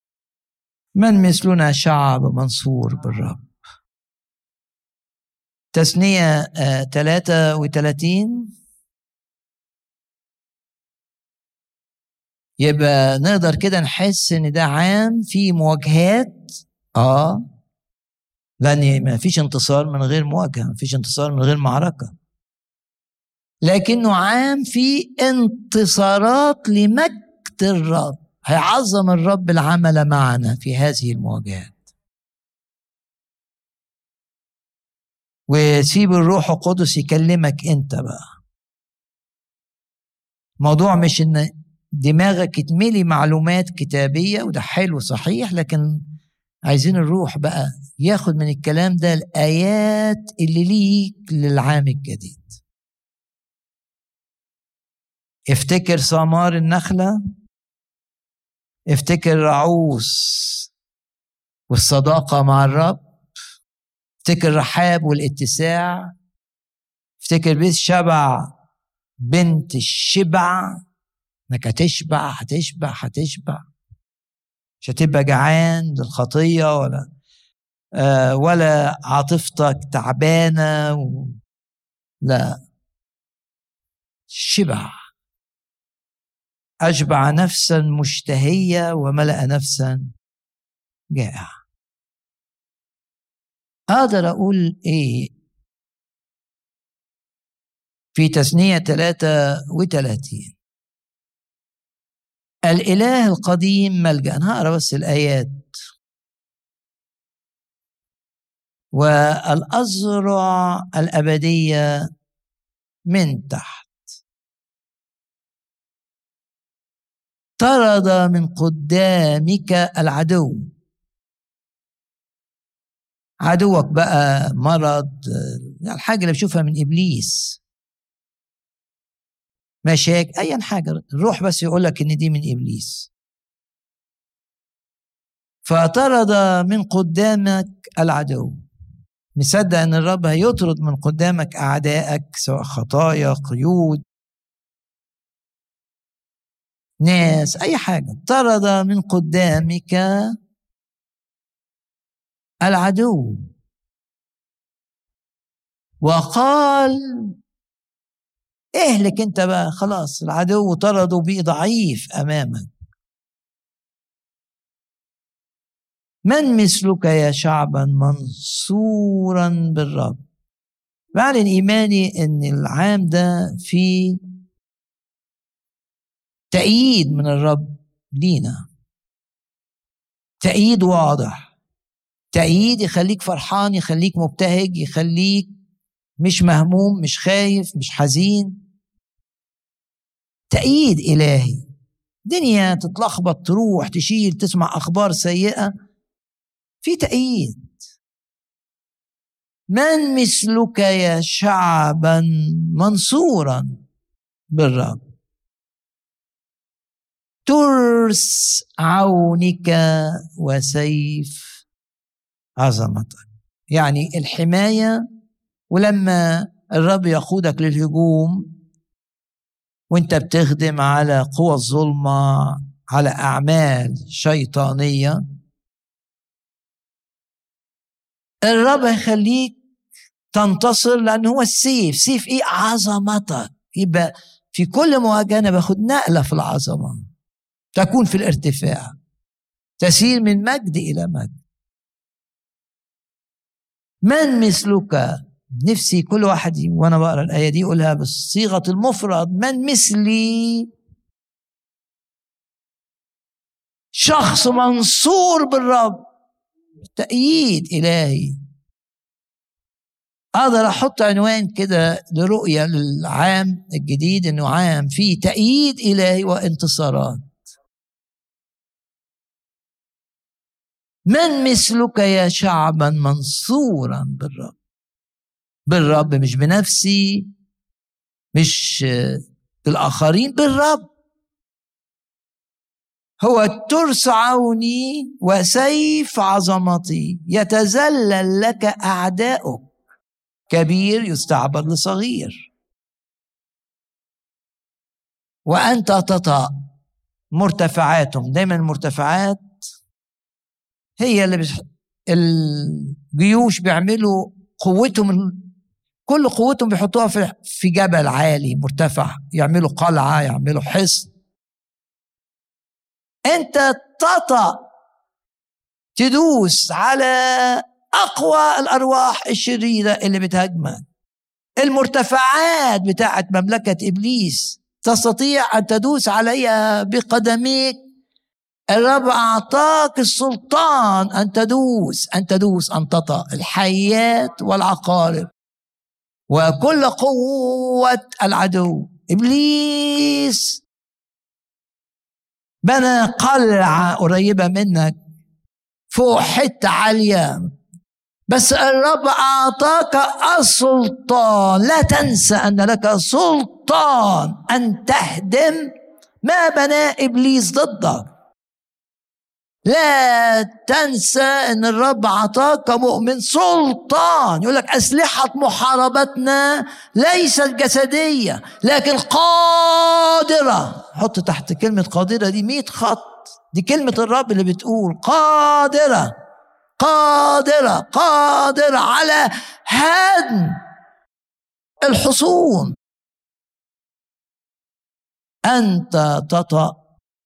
من مثلنا شعب منصور بالرب تثنية ثلاثة وثلاثين يبقى نقدر كده نحس ان ده عام في مواجهات اه لان ما فيش انتصار من غير مواجهه ما فيش انتصار من غير معركه لكنه عام في انتصارات لمجد الرب هيعظم الرب العمل معنا في هذه المواجهات وسيب الروح القدس يكلمك انت بقى موضوع مش ان دماغك يتملي معلومات كتابية وده حلو صحيح لكن عايزين الروح بقى ياخد من الكلام ده الآيات اللي ليك للعام الجديد افتكر ثمار النخلة افتكر رعوس والصداقة مع الرب افتكر رحاب والاتساع افتكر بيت شبع بنت الشبع انك هتشبع هتشبع هتشبع مش هتبقى جعان للخطيه ولا آه ولا عاطفتك تعبانه و... لا شبع اشبع نفسا مشتهيه وملا نفسا جائع اقدر اقول ايه في تثنيه 33 الإله القديم ملجأ أنا هقرا بس الآيات والأزرع الأبدية من تحت طرد من قدامك العدو عدوك بقى مرض الحاجة اللي بشوفها من إبليس مشاكل ايا حاجه الروح بس يقول لك ان دي من ابليس فطرد من قدامك العدو مصدق ان الرب هيطرد من قدامك اعدائك سواء خطايا قيود ناس اي حاجه طرد من قدامك العدو وقال اهلك انت بقى خلاص العدو طرده بيه ضعيف امامك من مثلك يا شعبا منصورا بالرب بعلن ايماني ان العام ده فيه تأييد من الرب لينا تأييد واضح تأييد يخليك فرحان يخليك مبتهج يخليك مش مهموم مش خايف مش حزين تأييد إلهي دنيا تتلخبط تروح تشيل تسمع أخبار سيئة في تأييد من مثلك يا شعبا منصورا بالرب ترس عونك وسيف عظمتك يعني الحماية ولما الرب يقودك للهجوم وانت بتخدم على قوى الظلمة على أعمال شيطانية الرب يخليك تنتصر لأن هو السيف سيف إيه عظمتك يبقى في كل مواجهة أنا باخد نقلة في العظمة تكون في الارتفاع تسير من مجد إلى مجد من مثلك نفسي كل واحد وانا بقرا الايه دي يقولها بصيغه المفرد من مثلي شخص منصور بالرب تأييد إلهي أقدر أحط عنوان كده لرؤية للعام الجديد إنه عام فيه تأييد إلهي وانتصارات من مثلك يا شعبا منصورا بالرب بالرب مش بنفسي مش بالآخرين بالرب هو ترس عوني وسيف عظمتي يتذلل لك أعداؤك كبير يستعبد لصغير وأنت تطأ مرتفعاتهم دايما المرتفعات هي اللي بش... الجيوش بيعملوا قوتهم كل قوتهم بيحطوها في في جبل عالي مرتفع يعملوا قلعه يعملوا حصن انت تطأ تدوس على اقوى الارواح الشريره اللي بتهاجمك المرتفعات بتاعت مملكه ابليس تستطيع ان تدوس عليها بقدميك الرب اعطاك السلطان ان تدوس ان تدوس ان تطأ الحيات والعقارب وكل قوه العدو ابليس بنى قلعه قريبه منك فوق حته عاليه بس الرب اعطاك السلطان لا تنسى ان لك سلطان ان تهدم ما بناه ابليس ضدك لا تنسى ان الرب عطاك كمؤمن سلطان يقول لك اسلحه محاربتنا ليست جسديه لكن قادره حط تحت كلمه قادره دي 100 خط دي كلمه الرب اللي بتقول قادره قادره قادره على هدم الحصون انت تطأ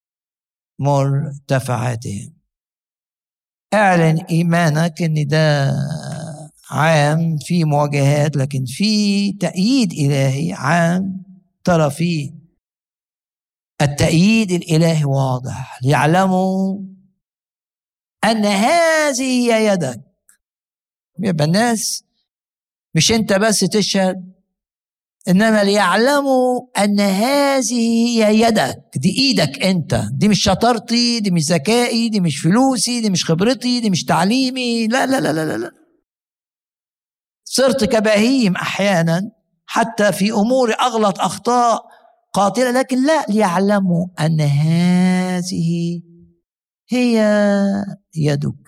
مرتفعاتهم اعلن ايمانك ان ده عام في مواجهات لكن في تأييد إلهي عام ترى فيه التأييد الإلهي واضح ليعلموا أن هذه هي يدك يبقى الناس مش أنت بس تشهد انما ليعلموا ان هذه هي يدك دي ايدك انت دي مش شطارتي دي مش ذكائي دي مش فلوسي دي مش خبرتي دي مش تعليمي لا لا لا لا لا صرت كبهيم احيانا حتى في امور اغلط اخطاء قاتله لكن لا ليعلموا ان هذه هي يدك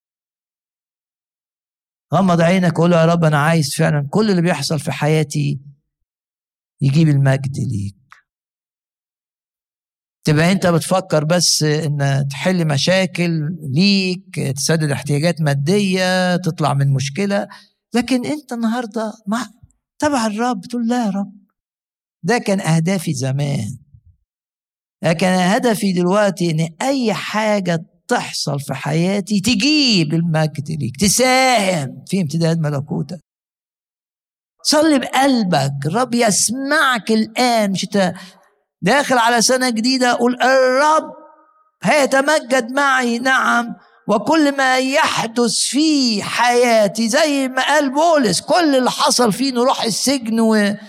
غمض عينك وقول يا رب انا عايز فعلا كل اللي بيحصل في حياتي يجيب المجد ليك تبقى انت بتفكر بس ان تحل مشاكل ليك تسدد احتياجات ماديه تطلع من مشكله لكن انت النهارده مع تبع الرب تقول لا يا رب ده كان اهدافي زمان لكن هدفي دلوقتي ان اي حاجه تحصل في حياتي تجيب المجد ليك تساهم في امتداد ملكوتك صلي بقلبك الرب يسمعك الآن مش انت داخل على سنة جديدة قول الرب هيتمجد معي نعم وكل ما يحدث في حياتي زي ما قال بولس كل اللي حصل فيه نروح السجن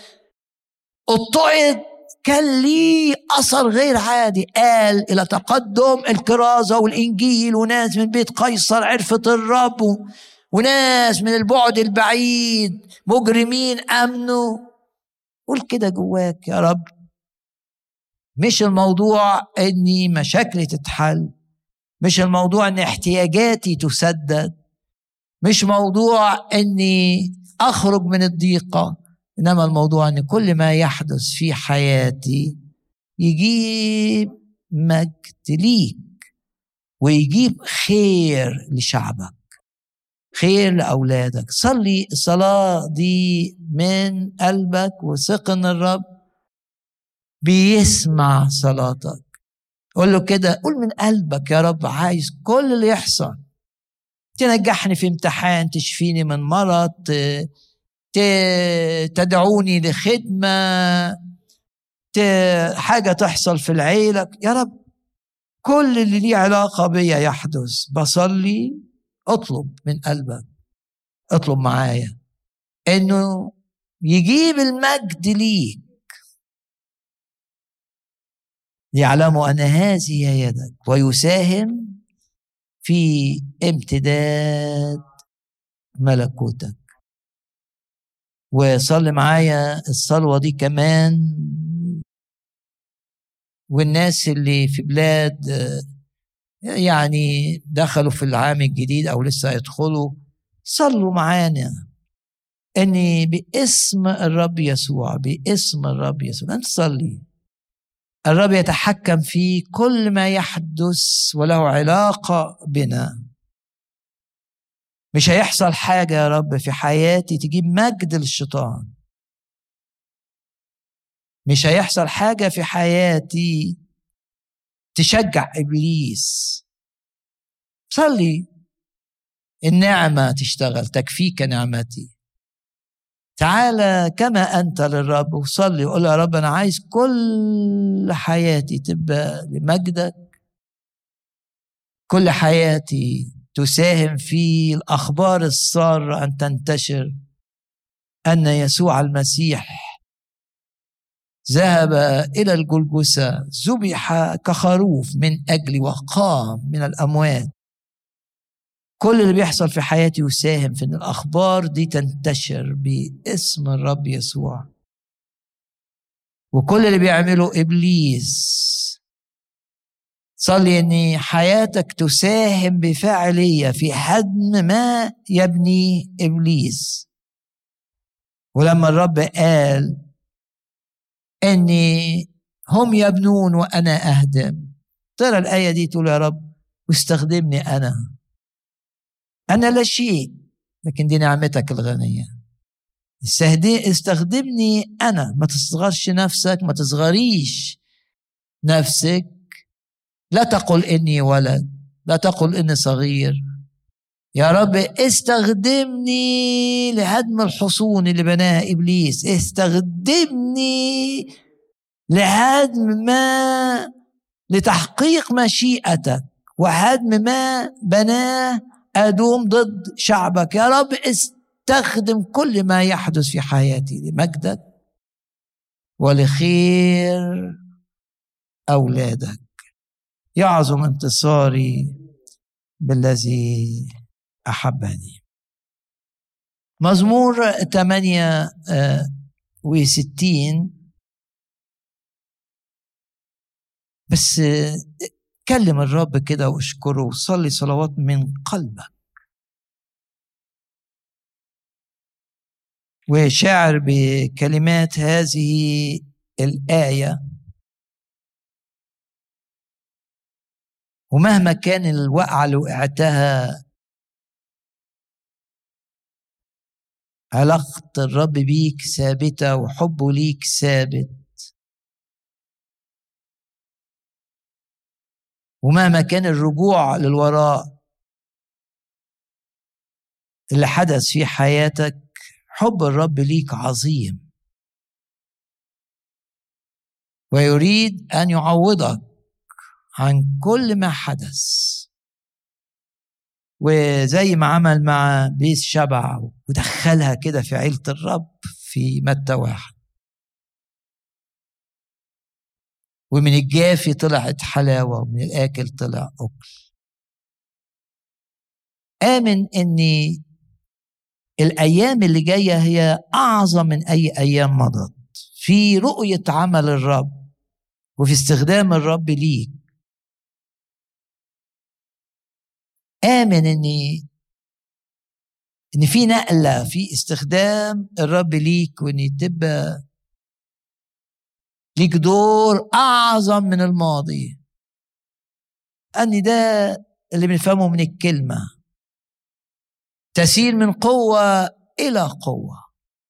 واضطعد كان ليه اثر غير عادي قال الى تقدم الكرازه والانجيل وناس من بيت قيصر عرفت الرب وناس من البعد البعيد مجرمين امنوا قول كده جواك يا رب مش الموضوع اني مشاكلي تتحل مش الموضوع ان احتياجاتي تسدد مش موضوع اني اخرج من الضيقه انما الموضوع ان كل ما يحدث في حياتي يجيب مجد ليك ويجيب خير لشعبك خير لأولادك صلي الصلاة دي من قلبك وثق إن الرب بيسمع صلاتك قول له كده قول من قلبك يا رب عايز كل اللي يحصل تنجحني في امتحان تشفيني من مرض تدعوني لخدمة حاجة تحصل في العيلة يا رب كل اللي ليه علاقة بيا يحدث بصلي اطلب من قلبك اطلب معايا انه يجيب المجد ليك ليعلموا ان هذه هي يدك ويساهم في امتداد ملكوتك وصلي معايا الصلوه دي كمان والناس اللي في بلاد يعني دخلوا في العام الجديد او لسه يدخلوا صلوا معانا اني باسم الرب يسوع باسم الرب يسوع انت تصلي الرب يتحكم في كل ما يحدث وله علاقه بنا مش هيحصل حاجة يا رب في حياتي تجيب مجد للشيطان مش هيحصل حاجة في حياتي تشجع إبليس صلي النعمة تشتغل تكفيك نعمتي تعالى كما أنت للرب وصلي وقول يا رب أنا عايز كل حياتي تبقى لمجدك كل حياتي تساهم في الأخبار السارة أن تنتشر أن يسوع المسيح ذهب إلى الجلجسة ذبح كخروف من أجلي وقام من الأموات كل اللي بيحصل في حياتي يساهم في ان الاخبار دي تنتشر باسم الرب يسوع وكل اللي بيعمله ابليس صلي ان حياتك تساهم بفاعليه في هدم ما يبني ابليس ولما الرب قال اني هم يبنون وانا اهدم ترى الايه دي تقول يا رب واستخدمني انا أنا لا شيء لكن دي نعمتك الغنية استخدمني أنا ما تصغرش نفسك ما تصغريش نفسك لا تقل إني ولد لا تقل إني صغير يا رب استخدمني لهدم الحصون اللي بناها إبليس استخدمني لهدم ما لتحقيق مشيئتك وهدم ما بناه أدوم ضد شعبك يا رب استخدم كل ما يحدث في حياتي لمجدك ولخير أولادك يعظم انتصاري بالذي أحبني مزمور 68 بس كلم الرب كده واشكره وصلي صلوات من قلبك وشاعر بكلمات هذه الآية ومهما كان الوقعة اللي وقعتها علاقة الرب بيك ثابتة وحبه ليك ثابت ومهما كان الرجوع للوراء اللي حدث في حياتك حب الرب ليك عظيم ويريد ان يعوضك عن كل ما حدث وزي ما عمل مع بيس شبع ودخلها كده في عيلة الرب في متى واحد ومن الجافي طلعت حلاوة ومن الآكل طلع أكل آمن أن الأيام اللي جاية هي أعظم من أي أيام مضت في رؤية عمل الرب وفي استخدام الرب ليك آمن أن ان في نقله في استخدام الرب ليك وان تبقى ليك دور اعظم من الماضي اني ده اللي بنفهمه من الكلمه تسير من قوه الى قوه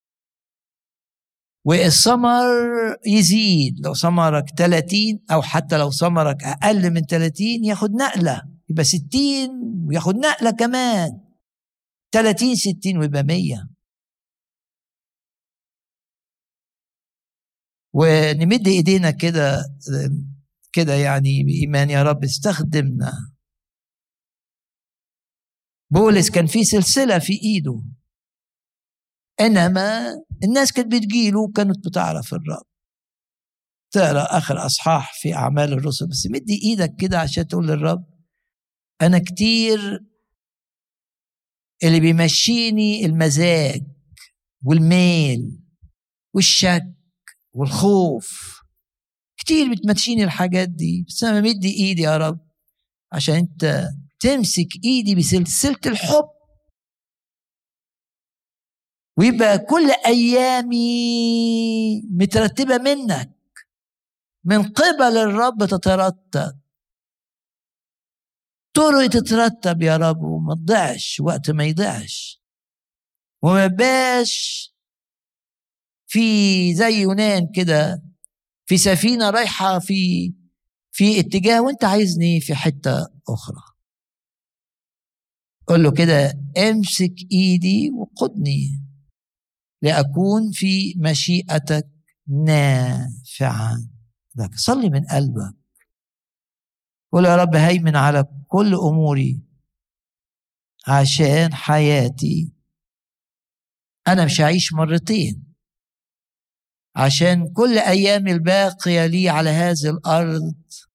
والثمر يزيد لو ثمرك 30 او حتى لو ثمرك اقل من 30 ياخد نقله يبقى 60 وياخد نقله كمان 30 60 ويبقى 100 ونمد ايدينا كده كده يعني بايمان يا رب استخدمنا بولس كان في سلسله في ايده انما الناس كانت بتجيله وكانت بتعرف الرب تقرا اخر اصحاح في اعمال الرسل بس مدي ايدك كده عشان تقول للرب انا كتير اللي بيمشيني المزاج والميل والشك والخوف كتير بتمشيني الحاجات دي بس انا مدي ايدي يا رب عشان انت تمسك ايدي بسلسله الحب ويبقى كل ايامي مترتبه منك من قبل الرب تترتب طرق تترتب يا رب وما تضيعش وقت ما يضيعش وما يبقاش في زي يونان كده في سفينه رايحه في في اتجاه وانت عايزني في حته اخرى قول له كده امسك ايدي وقدني لاكون في مشيئتك نافعا لك صلي من قلبك قول يا رب هيمن على كل اموري عشان حياتي انا مش هعيش مرتين عشان كل ايام الباقيه لي على هذه الارض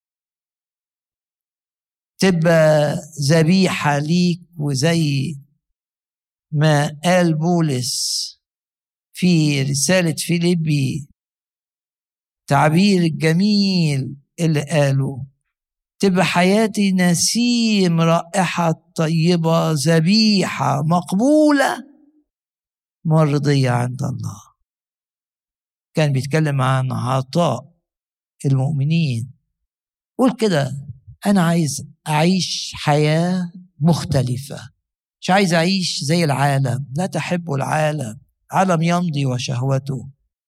تبقى ذبيحه ليك وزي ما قال بولس في رساله فيليبي تعبير الجميل اللي قاله تبقى حياتي نسيم رائحة طيبة ذبيحة مقبولة مرضية عند الله كان بيتكلم عن عطاء المؤمنين قول كده أنا عايز أعيش حياة مختلفة مش عايز أعيش زي العالم لا تحب العالم عالم يمضي وشهوته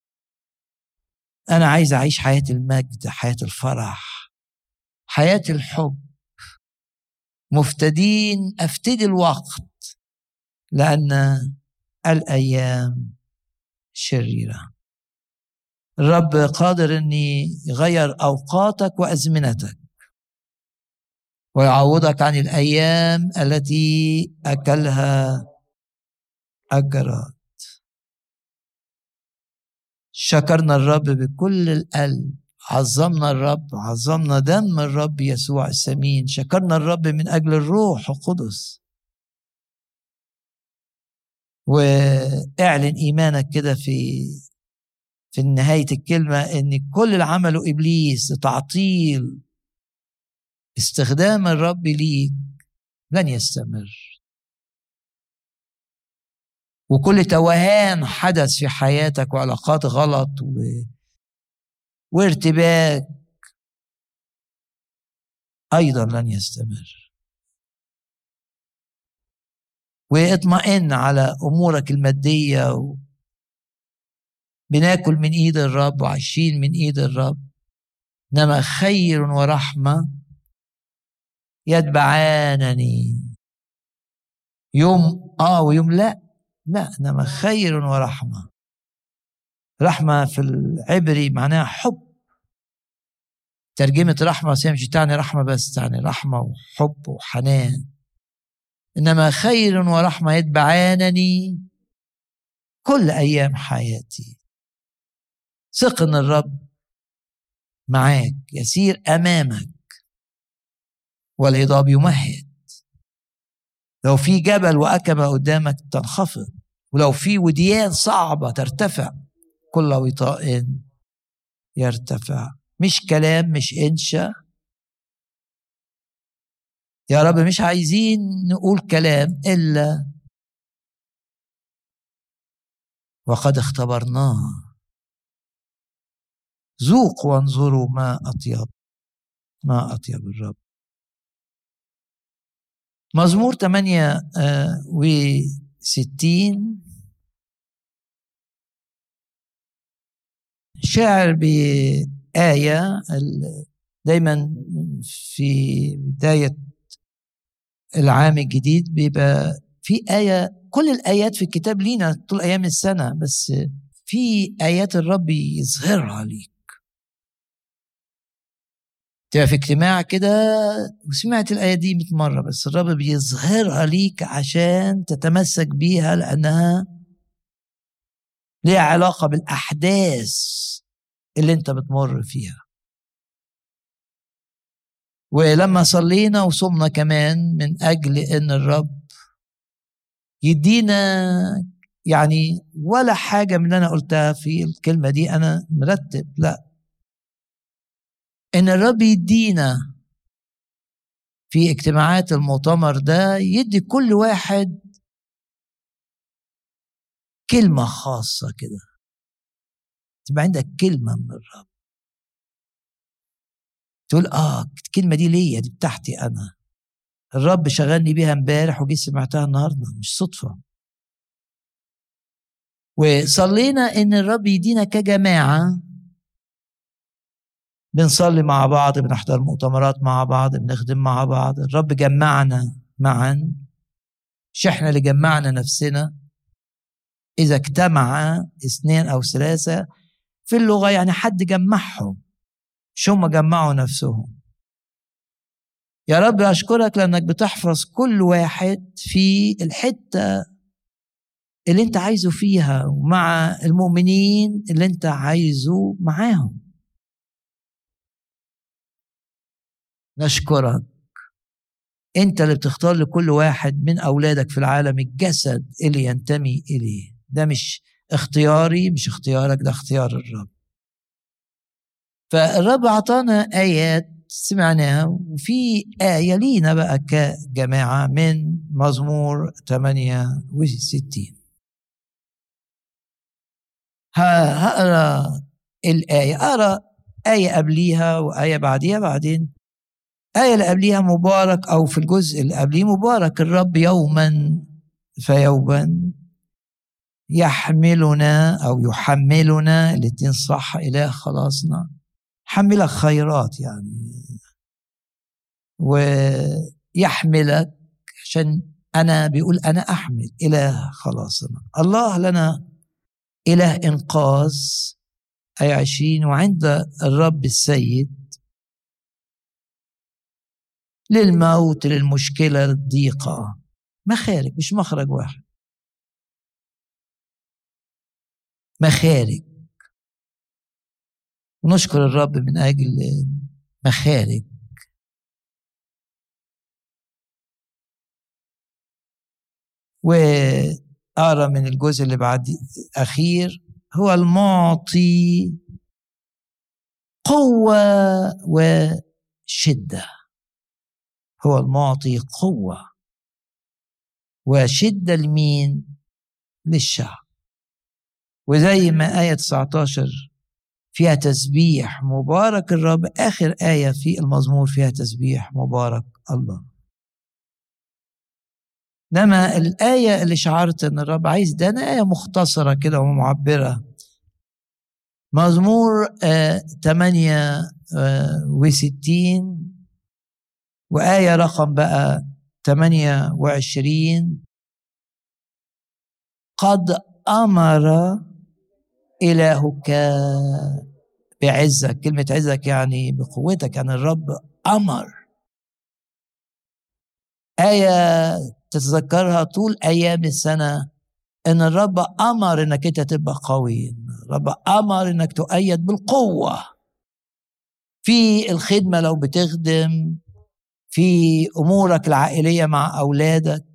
أنا عايز أعيش حياة المجد حياة الفرح حياة الحب مفتدين أفتدي الوقت لأن الأيام شريرة الرب قادر أن يغير أوقاتك وأزمنتك ويعوضك عن الأيام التي أكلها الجراد شكرنا الرب بكل القلب عظمنا الرب عظمنا دم الرب يسوع الثمين شكرنا الرب من أجل الروح القدس واعلن إيمانك كده في في نهاية الكلمة إن كل اللي عمله إبليس لتعطيل استخدام الرب ليك لن يستمر وكل توهان حدث في حياتك وعلاقات غلط و... وارتباك ايضا لن يستمر واطمئن على امورك الماديه و... بناكل من ايد الرب وعايشين من ايد الرب انما خير ورحمه يتبعانني يوم اه ويوم لا لا انما خير ورحمه رحمه في العبري معناها حب ترجمة رحمة بس مش تعني رحمة بس تعني رحمة وحب وحنان إنما خير ورحمة يتبعانني كل أيام حياتي ثق إن الرب معاك يسير أمامك والهضاب يمهد لو في جبل وأكمة قدامك تنخفض ولو في وديان صعبة ترتفع كل وطاء يرتفع مش كلام مش انشا يا رب مش عايزين نقول كلام الا وقد اختبرناه ذوقوا وانظروا ما اطيب ما اطيب الرب مزمور 68 شاعر بآية دايما في بداية العام الجديد بيبقى في آية كل الآيات في الكتاب لينا طول أيام السنة بس في آيات الرب يظهرها ليك تبقى في اجتماع كده وسمعت الآية دي 100 مرة بس الرب بيظهرها ليك عشان تتمسك بيها لأنها ليها علاقة بالأحداث اللي أنت بتمر فيها ولما صلينا وصمنا كمان من أجل أن الرب يدينا يعني ولا حاجة من اللي أنا قلتها في الكلمة دي أنا مرتب لا إن الرب يدينا في اجتماعات المؤتمر ده يدي كل واحد كلمة خاصة كده تبقى عندك كلمة من الرب تقول اه الكلمة دي ليا دي بتاعتي أنا الرب شغلني بيها امبارح وجيت سمعتها النهارده مش صدفه وصلينا ان الرب يدينا كجماعه بنصلي مع بعض بنحضر مؤتمرات مع بعض بنخدم مع بعض الرب جمعنا معا مش احنا اللي جمعنا نفسنا اذا اجتمع اثنين او ثلاثه في اللغه يعني حد جمعهم مش هم جمعوا نفسهم يا رب اشكرك لانك بتحفظ كل واحد في الحته اللي انت عايزه فيها ومع المؤمنين اللي انت عايزه معاهم نشكرك انت اللي بتختار لكل واحد من اولادك في العالم الجسد اللي ينتمي اليه ده مش اختياري مش اختيارك ده اختيار الرب فالرب اعطانا ايات سمعناها وفي آية لينا بقى كجماعة من مزمور 68 هقرا الآية أقرا آية قبليها وآية بعديها بعدين آية اللي قبليها مبارك أو في الجزء اللي قبليه مبارك الرب يوما فيوما يحملنا أو يحملنا الاتنين صح إله خلاصنا حملك خيرات يعني ويحملك عشان أنا بيقول أنا أحمل إله خلاصنا الله لنا إله إنقاذ أي عشرين وعند الرب السيد للموت للمشكلة للضيقة مخارج مش مخرج واحد مخارج ونشكر الرب من أجل مخارج وأقرأ من الجزء اللي بعد أخير هو المعطي قوة وشدة هو المعطي قوة وشدة لمين؟ للشعب وزي ما آية 19 فيها تسبيح مبارك الرب آخر آية في المزمور فيها تسبيح مبارك الله انما الآية اللي شعرت إن الرب عايز ده أنا آية مختصرة كده ومعبرة مزمور آه 68 وآية رقم بقى 28 قد أمر إلهك بعزك كلمة عزك يعني بقوتك يعني الرب أمر آية تتذكرها طول أيام السنة إن الرب أمر إنك أنت تبقى قوي الرب أمر إنك تؤيد بالقوة في الخدمة لو بتخدم في امورك العائليه مع اولادك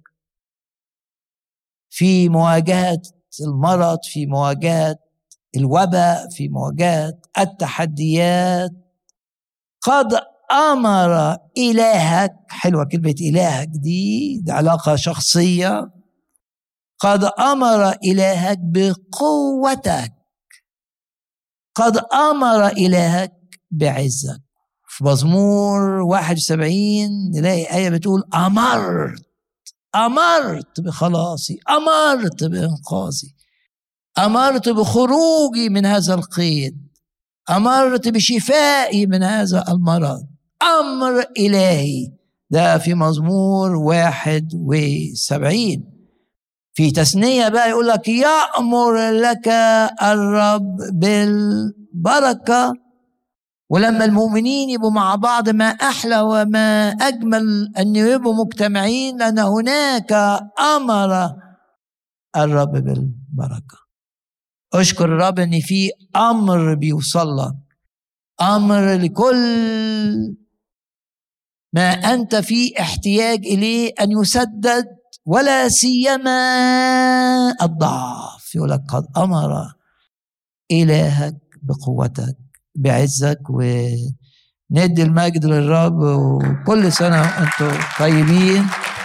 في مواجهه المرض في مواجهه الوباء في مواجهه التحديات قد امر الهك حلوه كلمه الهك دي, دي علاقه شخصيه قد امر الهك بقوتك قد امر الهك بعزك في مزمور 71 نلاقي آية بتقول أمرت أمرت بخلاصي أمرت بإنقاذي أمرت بخروجي من هذا القيد أمرت بشفائي من هذا المرض أمر إلهي ده في مزمور واحد وسبعين في تثنية بقى يقول لك يأمر لك الرب بالبركة ولما المؤمنين يبقوا مع بعض ما احلى وما اجمل ان يبقوا مجتمعين لان هناك امر الرب بالبركه اشكر الرب ان في امر بيوصل لك امر لكل ما انت في احتياج اليه ان يسدد ولا سيما الضعف يقول لك قد امر الهك بقوتك بعزك وندي المجد للرب وكل سنة وأنتم طيبين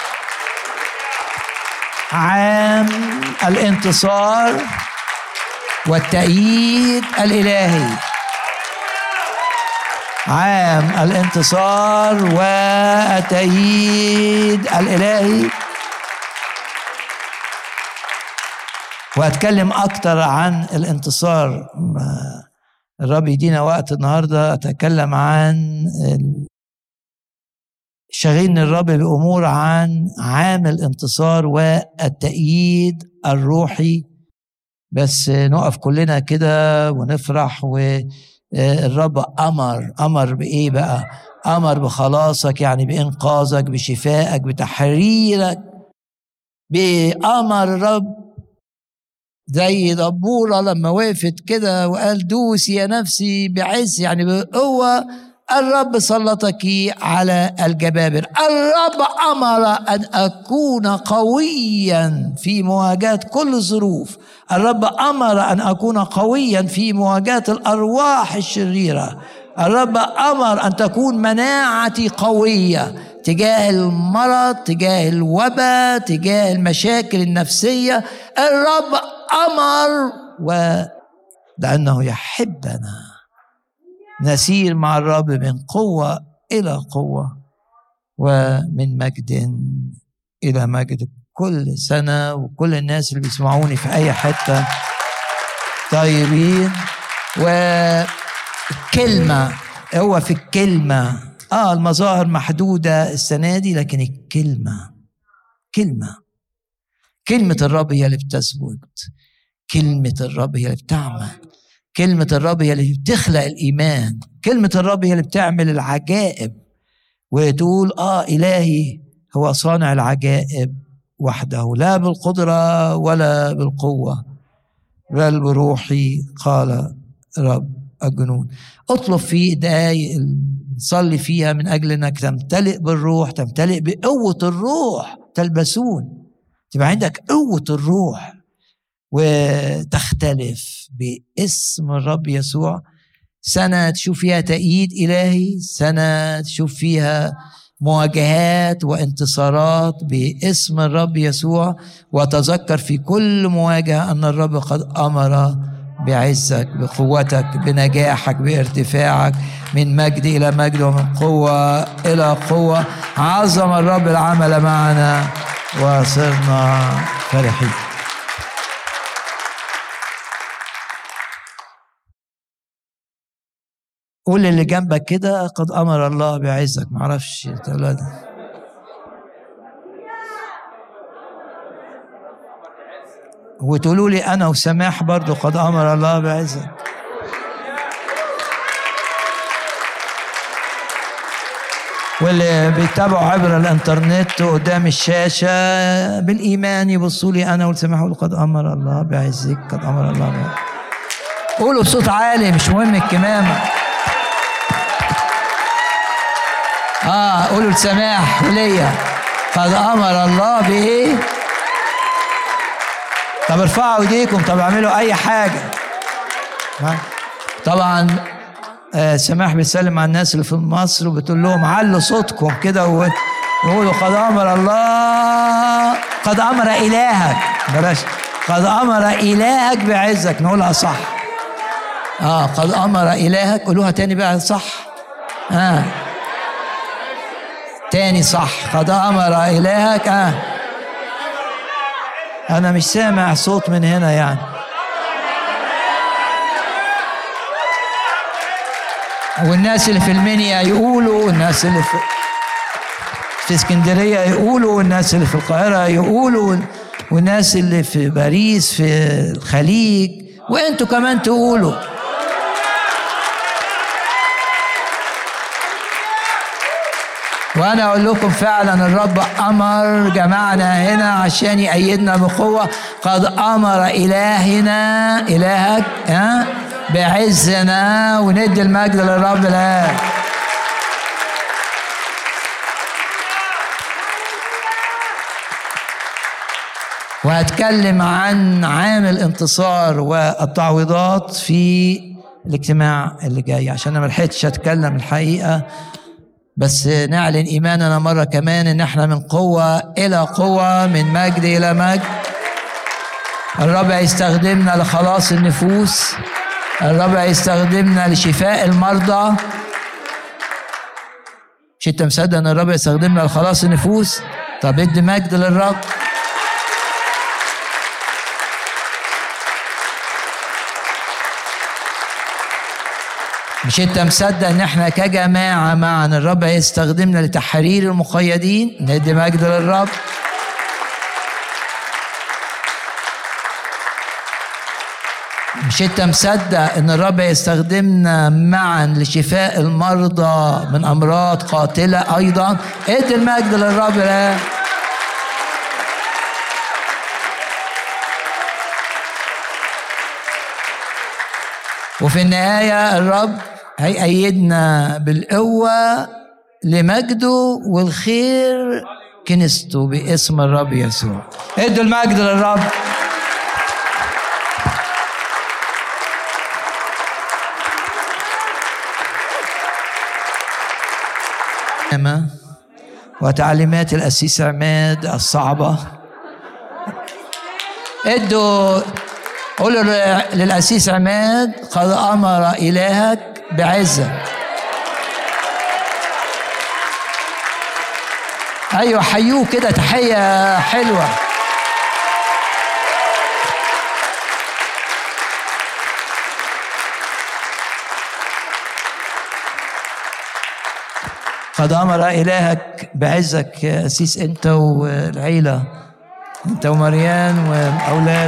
عام الانتصار والتأييد الإلهي عام الانتصار والتأييد الإلهي وهتكلم أكتر عن الانتصار الرب يدينا وقت النهاردة أتكلم عن شغلني الرب بأمور عن عام الانتصار والتأييد الروحي بس نقف كلنا كده ونفرح والرب أمر أمر بإيه بقى أمر بخلاصك يعني بإنقاذك بشفائك بتحريرك بأمر الرب زي دبورة لما وقفت كده وقال دوس يا نفسي بعز يعني بقوة الرب سلطك على الجبابر الرب أمر أن أكون قويا في مواجهة كل الظروف الرب أمر أن أكون قويا في مواجهة الأرواح الشريرة الرب أمر أن تكون مناعتي قوية تجاه المرض تجاه الوباء تجاه المشاكل النفسية الرب أمر ولأنه يحبنا نسير مع الرب من قوة إلى قوة ومن مجد إلى مجد كل سنة وكل الناس اللي بيسمعوني في أي حتة طيبين وكلمة هو في الكلمة آه المظاهر محدودة السنة دي لكن الكلمة كلمة كلمة الرب هي اللي بتثبت كلمة الرب هي اللي بتعمل كلمة الرب هي اللي بتخلق الإيمان كلمة الرب هي اللي بتعمل العجائب وتقول آه إلهي هو صانع العجائب وحده لا بالقدرة ولا بالقوة بل بروحي قال رب الجنود اطلب في دقايق نصلي فيها من أجل أنك تمتلئ بالروح تمتلئ بقوة الروح تلبسون تبقى عندك قوة الروح وتختلف باسم الرب يسوع سنة تشوف فيها تأييد إلهي سنة تشوف فيها مواجهات وانتصارات باسم الرب يسوع وتذكر في كل مواجهة أن الرب قد أمر بعزك بقوتك بنجاحك بارتفاعك من مجد إلى مجد ومن قوة إلى قوة عظم الرب العمل معنا وصرنا فرحين قول اللي جنبك كده قد امر الله بعزك معرفش تقول وتقولوا لي انا وسماح برضو قد امر الله بعزك واللي بيتابعوا عبر الانترنت قدام الشاشه بالايمان يبصوا لي انا وسماح قد امر الله بعزك قد امر الله بعزك قولوا بصوت عالي مش مهم الكمامه اه قولوا لسماح وليا قد امر الله بايه طب ارفعوا ايديكم طب اعملوا اي حاجه طبعا آه سماح بيسلم على الناس اللي في مصر وبتقول لهم علوا صوتكم كده وقولوا قد امر الله قد امر الهك بلاش قد امر الهك بعزك نقولها صح اه قد امر الهك قولوها تاني بقى صح اه تاني صح قد امر الهك اه انا مش سامع صوت من هنا يعني والناس اللي في المنيا يقولوا والناس اللي في في اسكندريه يقولوا والناس اللي في القاهره يقولوا والناس اللي في باريس في الخليج وانتوا كمان تقولوا وانا اقول لكم فعلا الرب امر جمعنا هنا عشان يأيدنا بقوه قد امر الهنا الهك ها بعزنا وندي المجد للرب الان وهتكلم عن عام الانتصار والتعويضات في الاجتماع اللي جاي عشان انا ما لحقتش اتكلم الحقيقه بس نعلن ايماننا مره كمان ان احنا من قوه الى قوه من مجد الى مجد الرب هيستخدمنا لخلاص النفوس الرب هيستخدمنا لشفاء المرضى مش انت مصدق ان الرب يستخدمنا لخلاص النفوس طب ادي مجد للرب مش انت مصدق ان احنا كجماعه معا الرب هيستخدمنا لتحرير المقيدين ندي مجد للرب مش انت مصدق ان الرب يستخدمنا معا لشفاء المرضى من امراض قاتله ايضا ادي المجد للرب الان وفي النهايه الرب هيأيدنا بالقوه لمجده والخير كنيسته باسم الرب يسوع ادوا المجد للرب وتعليمات الأسيس عماد الصعبة ادوا قولوا للأسيس عماد قد أمر إلهك بعزة أيوة حيوه كده تحية حلوة قد امر الهك بعزك يا اسيس انت والعيله انت ومريان والاولاد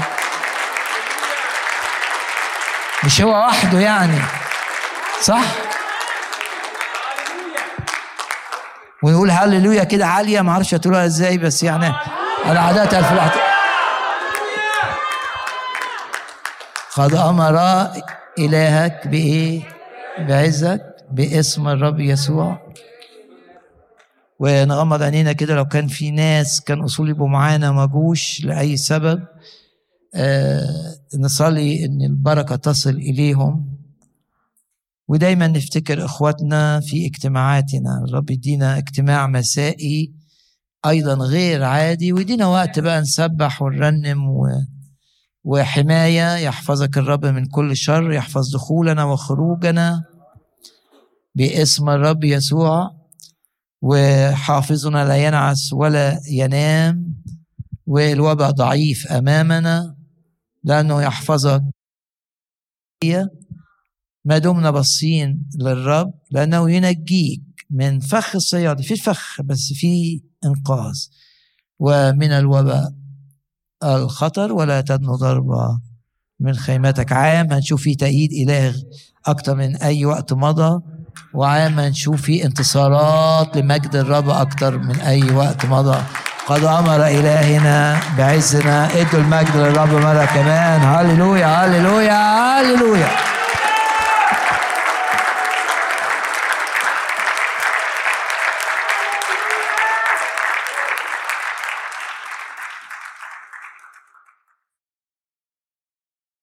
مش هو وحده يعني صح ونقول هللويا كده عاليه ما اعرفش تقولها ازاي بس يعني انا عادات في الوقت قد امر الهك بايه بعزك باسم الرب يسوع ونغمض عينينا كده لو كان في ناس كان اصول يبقوا معانا ما جوش لاي سبب آه نصلي ان البركه تصل اليهم ودايما نفتكر اخواتنا في اجتماعاتنا الرب يدينا اجتماع مسائي ايضا غير عادي ويدينا وقت بقى نسبح ونرنم و وحمايه يحفظك الرب من كل شر يحفظ دخولنا وخروجنا باسم الرب يسوع وحافظنا لا ينعس ولا ينام والوباء ضعيف امامنا لانه يحفظك ما دمنا باصين للرب لانه ينجيك من فخ الصياد في فخ بس في انقاذ ومن الوباء الخطر ولا تدنو ضربه من خيمتك عام هنشوف فيه تأييد إله أكتر من أي وقت مضى وعام هنشوف فيه انتصارات لمجد الرب أكتر من أي وقت مضى قد أمر إلهنا بعزنا ادوا المجد للرب مرة كمان هللويا هللويا هللويا